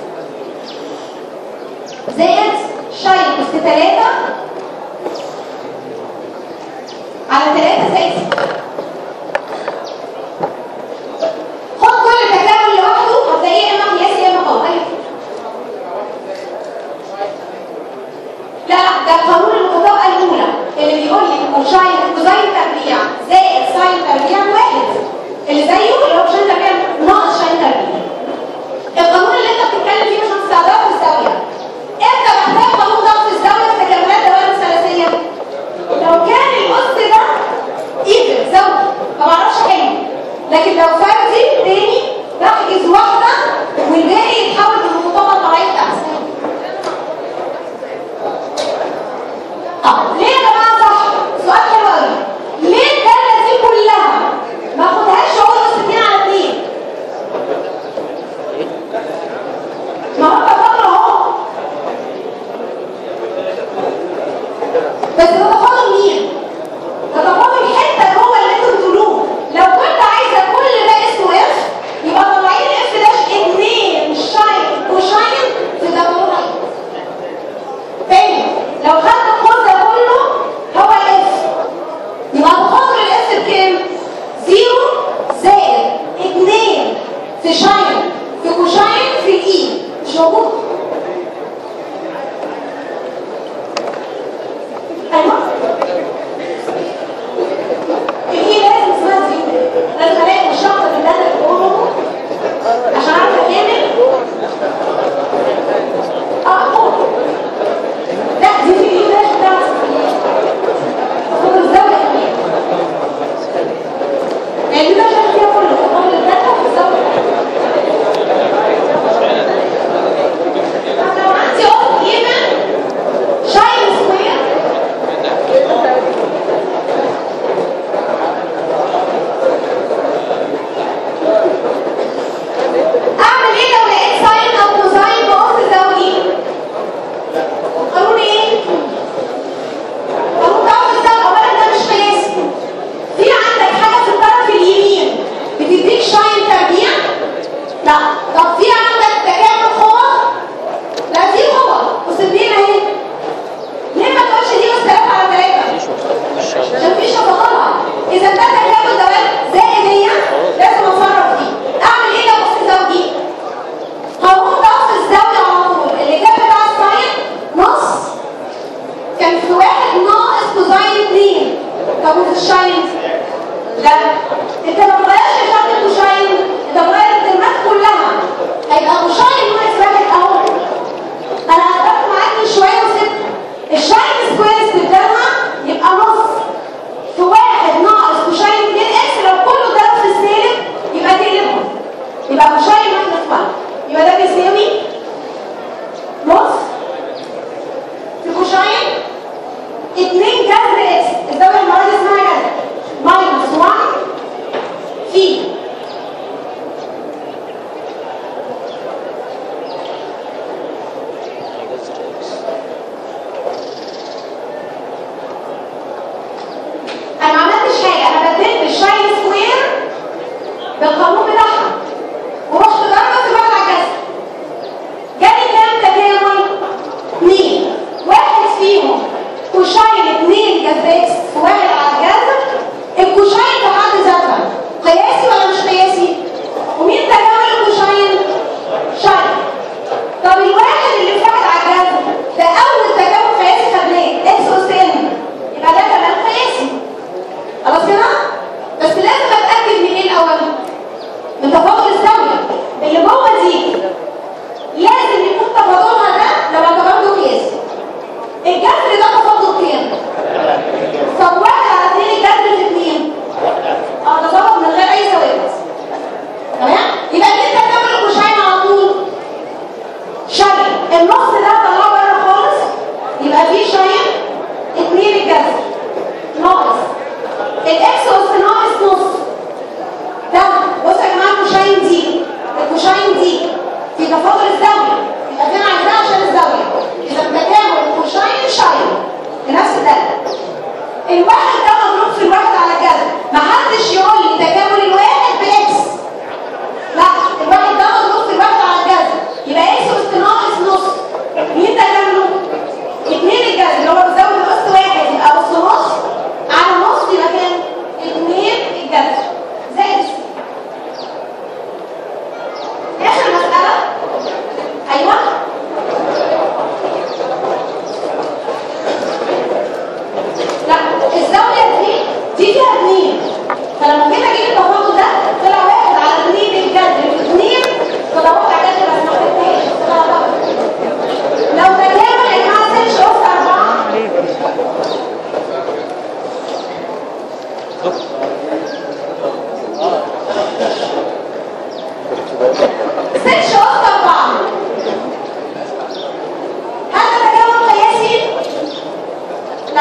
زائد شاين اس 3 على 3 زائد 6 خد كل تكامل لوحده هتلاقيه يا اما قياسي يا اما قوي لا لا ده قانون المتطابقه الاولى اللي بيقول لي كوشاين كوزاين تربيع زائد ساين تربيع واحد اللي زيه اللي هو كوشاين تربيع ناقص شاين تربيع القانون اللي انت بتتكلم فيه مش هتستخدمه في الزاويه انت محتاج قانون ضغط الزاويه في تكاملات دوائر الثلاثيه لو كان الاس ده ايفن زوجي ما بعرفش احله لكن لو فردي تاني بحجز واحده والباقي يتحول للمطابقه الطبيعيه بتاعتي طب ليه يا جماعه صح سؤال حلو قوي ليه الداله دي كلها ما اخدهاش اقول له 60 على 2 ما هو تفاضل اهو بس ده تفاضل مين ده تفاضل الحته جوه اللي انتوا بتقولوه لو كنت عايزه كل ده اسمه اف يبقى طالعين اف داش 2 شاين وشاين في ضرورة تاني لو خدت القوس ده كله هو الاف يبقى تفاضل الاف بكام؟ زيرو زائد 2 في شاين في كوشاين في الاي مش موجود ايوه الاي لازم اسمها زيرو لازم الاقي مشتقة من اللي انا بقوله عشان اعرف اكمل اه قول لا دي في الاي لازم تعرف خد الزاوية كمان يعني ده عشان فيها كله خد الداتا في الزاوية طب لو عندي اوف ايفن شاين سكوير اعمل ايه لو لقيت ساين او كوزاين بقص زاوية قانون ايه؟ قانون ضعف الزاوية اولا ده مش قياسي في عندك حاجة في الطرف اليمين بتديك شاين تربيع لا طب في عندك تكامل قوة لا في قوة وسدين اهي ليه ما تقولش دي بس 3 على 3 عشان في شفقاتها اذا ده تكامل دوائر زائدية لازم اتصرف فيه اعمل ايه لو بص زوجي قانون ضعف الزاوية على طول اللي كان بتاع الساين نص كان في واحد ناقص كوزاين اتنين طب وفي الشاين لا انت ما تغيرش شكل الكوشاين انت بتغير الكلمات كلها هيبقى كوشاين ناقص واحد اهو انا هدفت معاك من شويه وسبت الشاين سكوير استبدالها يبقى نص في واحد ناقص كوشاين 2 اكس لو كله ضرب في السالب يبقى تقلبهم يبقى كوشاين ماينس 1 يبقى ده بيساوي نص في كوشاين 2 جذر اكس الزاويه المره دي اسمها جذر ماينس 1 في انا ما عملتش حاجه انا بدلت الشاين سكوير بالقانون بتاعها ورحت ضربه في واحد على الجذر جالي كام تكامل؟ اثنين واحد فيهم كوشاين اثنين جذر اكس في واحد على الجذر الكوشاين في حد ذاتها قياسي ولا مش قياسي؟ ومين تكامل الكوشاين؟ شاين طب الواحد اللي في واحد على الجذر ده اول تكامل قياسي خدناه اكس اس ان يبقى ده كمان قياسي خلاص كده؟ بس لازم اتاكد من ايه الاول؟ من تفاضل الزاويه اللي جوه دي لازم يكون تفاضلها ده لو اعتبرته قياسي الجذر ده تفاضل كام؟ طب واحد على اثنين الجذر في اثنين اه ده ظبط من غير اي ثوابت تمام؟ يبقى انت تعمل الكوشاين على طول شاين النص ده طلعه بره خالص يبقى فيه شاين اثنين الجذر ناقص الاكس اس ناقص نص ده بصوا يا جماعه الكوشاين دي الكوشاين دي في تفاضل الزاويه يبقى فين عايزاه عشان الزاويه اذا تكامل الكوشاين شاين بنفس الداله الواحد ده مضروب في الواحد على الجذر محدش يقول لي تكامل الواحد باكس صغير ستش وسط أربعة هل ده تجاوب قياسي؟ لا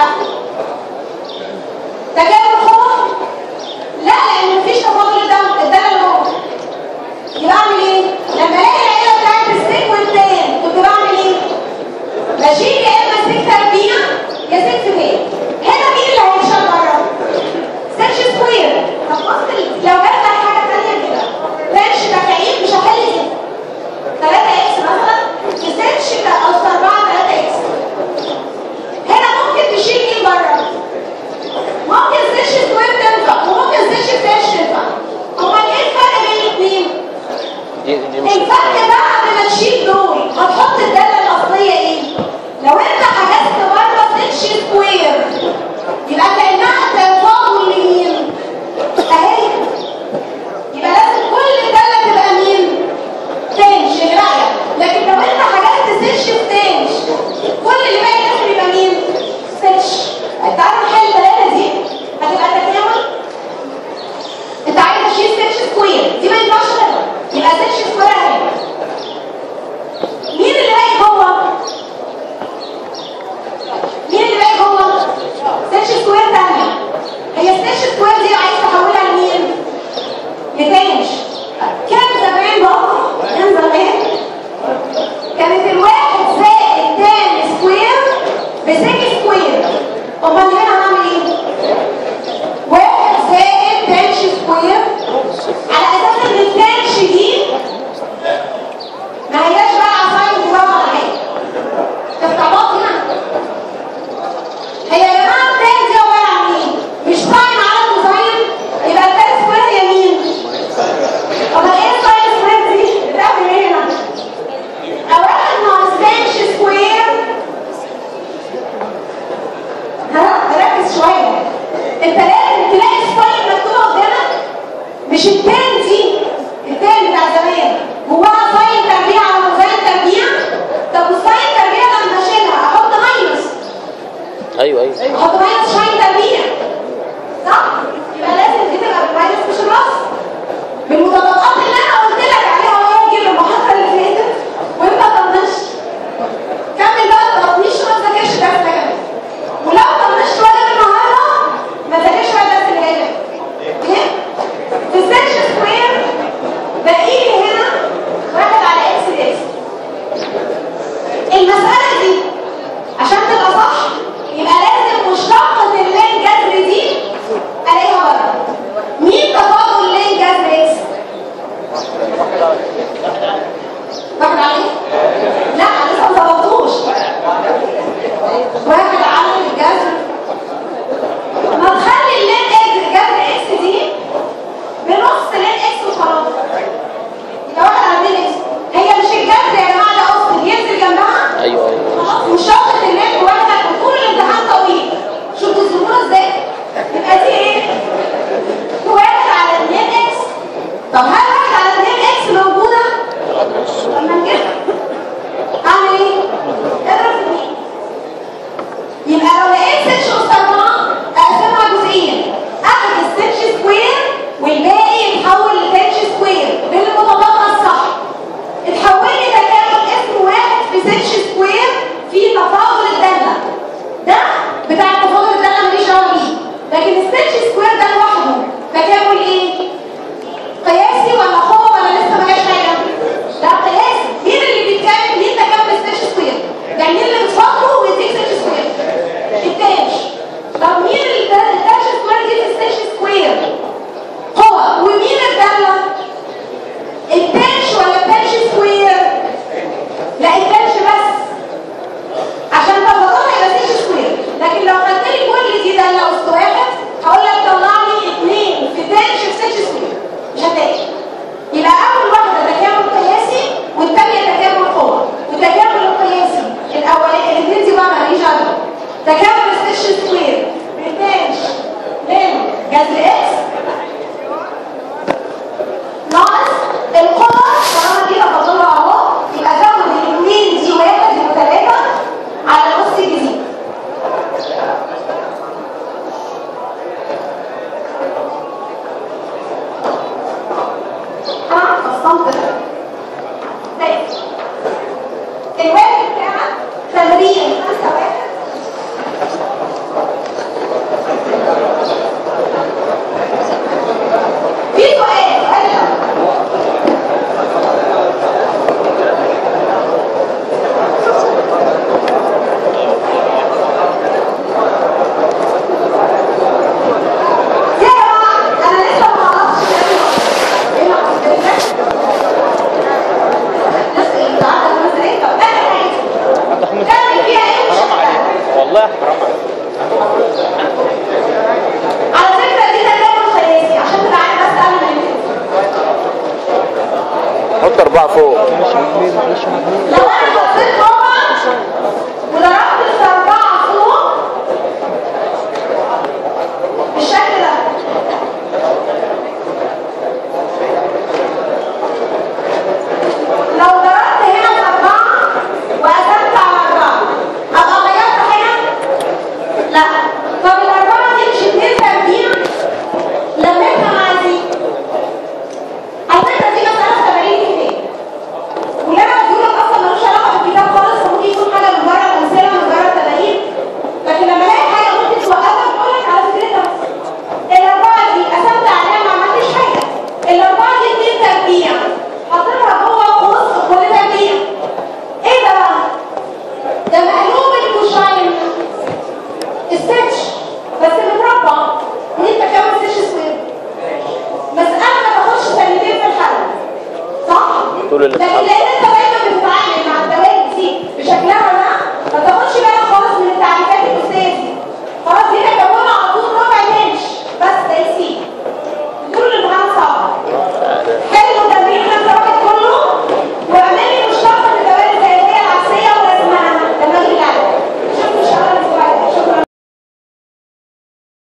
تجاوب هو؟ لا لأن مفيش تفاضل الدم الدم هو يبقى أعمل إيه؟ لما ألاقي العيلة بتاعت السيك والتان كنت بعمل إيه؟ بشيل يا إما سيك تربيع يا سيك فين هنا مين اللي هيكشف بره؟ سيرش سكوير طب بص ال- لو جت لك حاجة تانية كده سيرش تكعيب مش هحل دي 3 اكس مثلا في سيرش أصل 4 3 اكس هنا ممكن تشيل مين بره؟ ممكن سيرش سكوير تنفع وممكن سيرش سيرش تنفع امال ايه الفرق بين الاثنين؟ دي دي مش الفرق بقى لما تشيل دول هتحط الداله الاصليه ايه؟ لو انت حجزت بره سيرش سكوير يبقى كانها تفاضل لمين؟ اهي يبقى لازم كل الداله تبقى مين؟ تنش رايك لكن لو انت حجزت سيرش في تنش كل اللي باقي لازم يبقى مين؟ سيرش تعرف نحل الثلاثه دي هتبقى تكامل انت عايز تشيل سيرش سكوير دي ما ينفعش كده يبقى سيرش سكوير اهي مين اللي باقي جوه؟ مين اللي باقي جوه؟ سيرش سكوير تانية هي السيرش سكوير دي عايز تحولها لمين؟ لتنش كان زمان بقى كان زمان كانت الواحد زائد تان سكوير بسك سكوير امال هنا هنعمل ايه؟ واحد زائد تانش سكوير على اساس ان التانش دي ما هياش بقى عصايه مجرد ولا حاجه استعباط هنا هي يا جماعه التان دي عباره عن ايه؟ مش ساين على كوساين يبقى التان سكوير يمين امال ايه ساين سكوير دي؟ بتعمل ايه هنا؟ اولا ناقص تانش سكوير ها ركز شويه انت لازم تلاقي سباين مكتوبه قدامك مش التان دي التان بتاع زمان جواها ساين تربيع على موزان تربيع طب والساين تربيع لما اشيلها احط ماينس ايوه ايوه احط ماينس ساين تربيع صح يبقى لازم دي تبقى بالماينس مش الراس بالمطابقات اللي انا قلت لك عليها وهي جيب المحاضره اللي فاتت وانت طنشت كمل بقى التطنيش وما تذاكرش درس ده كمان ولو طنشت ولا النهارده ما تذاكرش بقى الدرس اللي جاي ده ايه؟ في السيرش سكوير باقي لي هنا واحد على اكس اكس المسألة دي عشان تبقى صح يبقى لازم مشتقة اللين جذر دي الاقيها بره مين تفاضل اللين جذر اكس؟ واحد عليه؟ لا لسه ما ظبطوش واحد على الجذر ما تخلي اللين اكس جذر اكس دي بنص لين اكس وخلاص يبقى واحد على لين اكس هي مش الجذر يا جماعه ده اصل ينزل جنبها ايوه ايوه خلاص مشتقة اللين واحد طول الامتحان طويل شفتوا الزبونه ازاي؟ يبقى دي ايه؟ واحد على 2 اكس طب هل واحد على 2 اكس موجوده؟ لما نجيبها اعمل ايه؟ اضرب في مين؟ يبقى لو لقيت سيرش أس 4 اقسمها جزئين اخد السيرش سكوير والباقي يتحول لسيرش سكوير بالمطابقه الصح اتحول لي تكامل اسم واحد في سيرش سكوير في تفاضل الداله ده بتاع تفاضل الداله ماليش دعوه بيه لكن السيرش سكوير ده لوحده تكامل ايه؟ قياسي ولا هو ولا لسه ما جاش حاجه؟ لا قياسي مين اللي بيتكلم مين تكامل السيرش سكوير؟ يعني مين اللي بتفضله ويديك سيرش سكوير؟ التانش منطقة ماشي الواجب بتاعك تمرين خمسة واحد في سؤال سؤال الأول. يا جماعة أنا لسه ما عرفتش إيه اللي حصل لسه إيه تعالى أنا مثلا إيه طب أنا عايز عبد الحميد تعمل فيها إيه مش حرام هتعمل. عليك والله حرام عليك على فكرة دي تجربة خياسي عشان تبقى عارف بس قبل ما ننزل حط أربعة فوق معلش يا محمود معلش يا محمود لو أنا حطيت ربع وضربت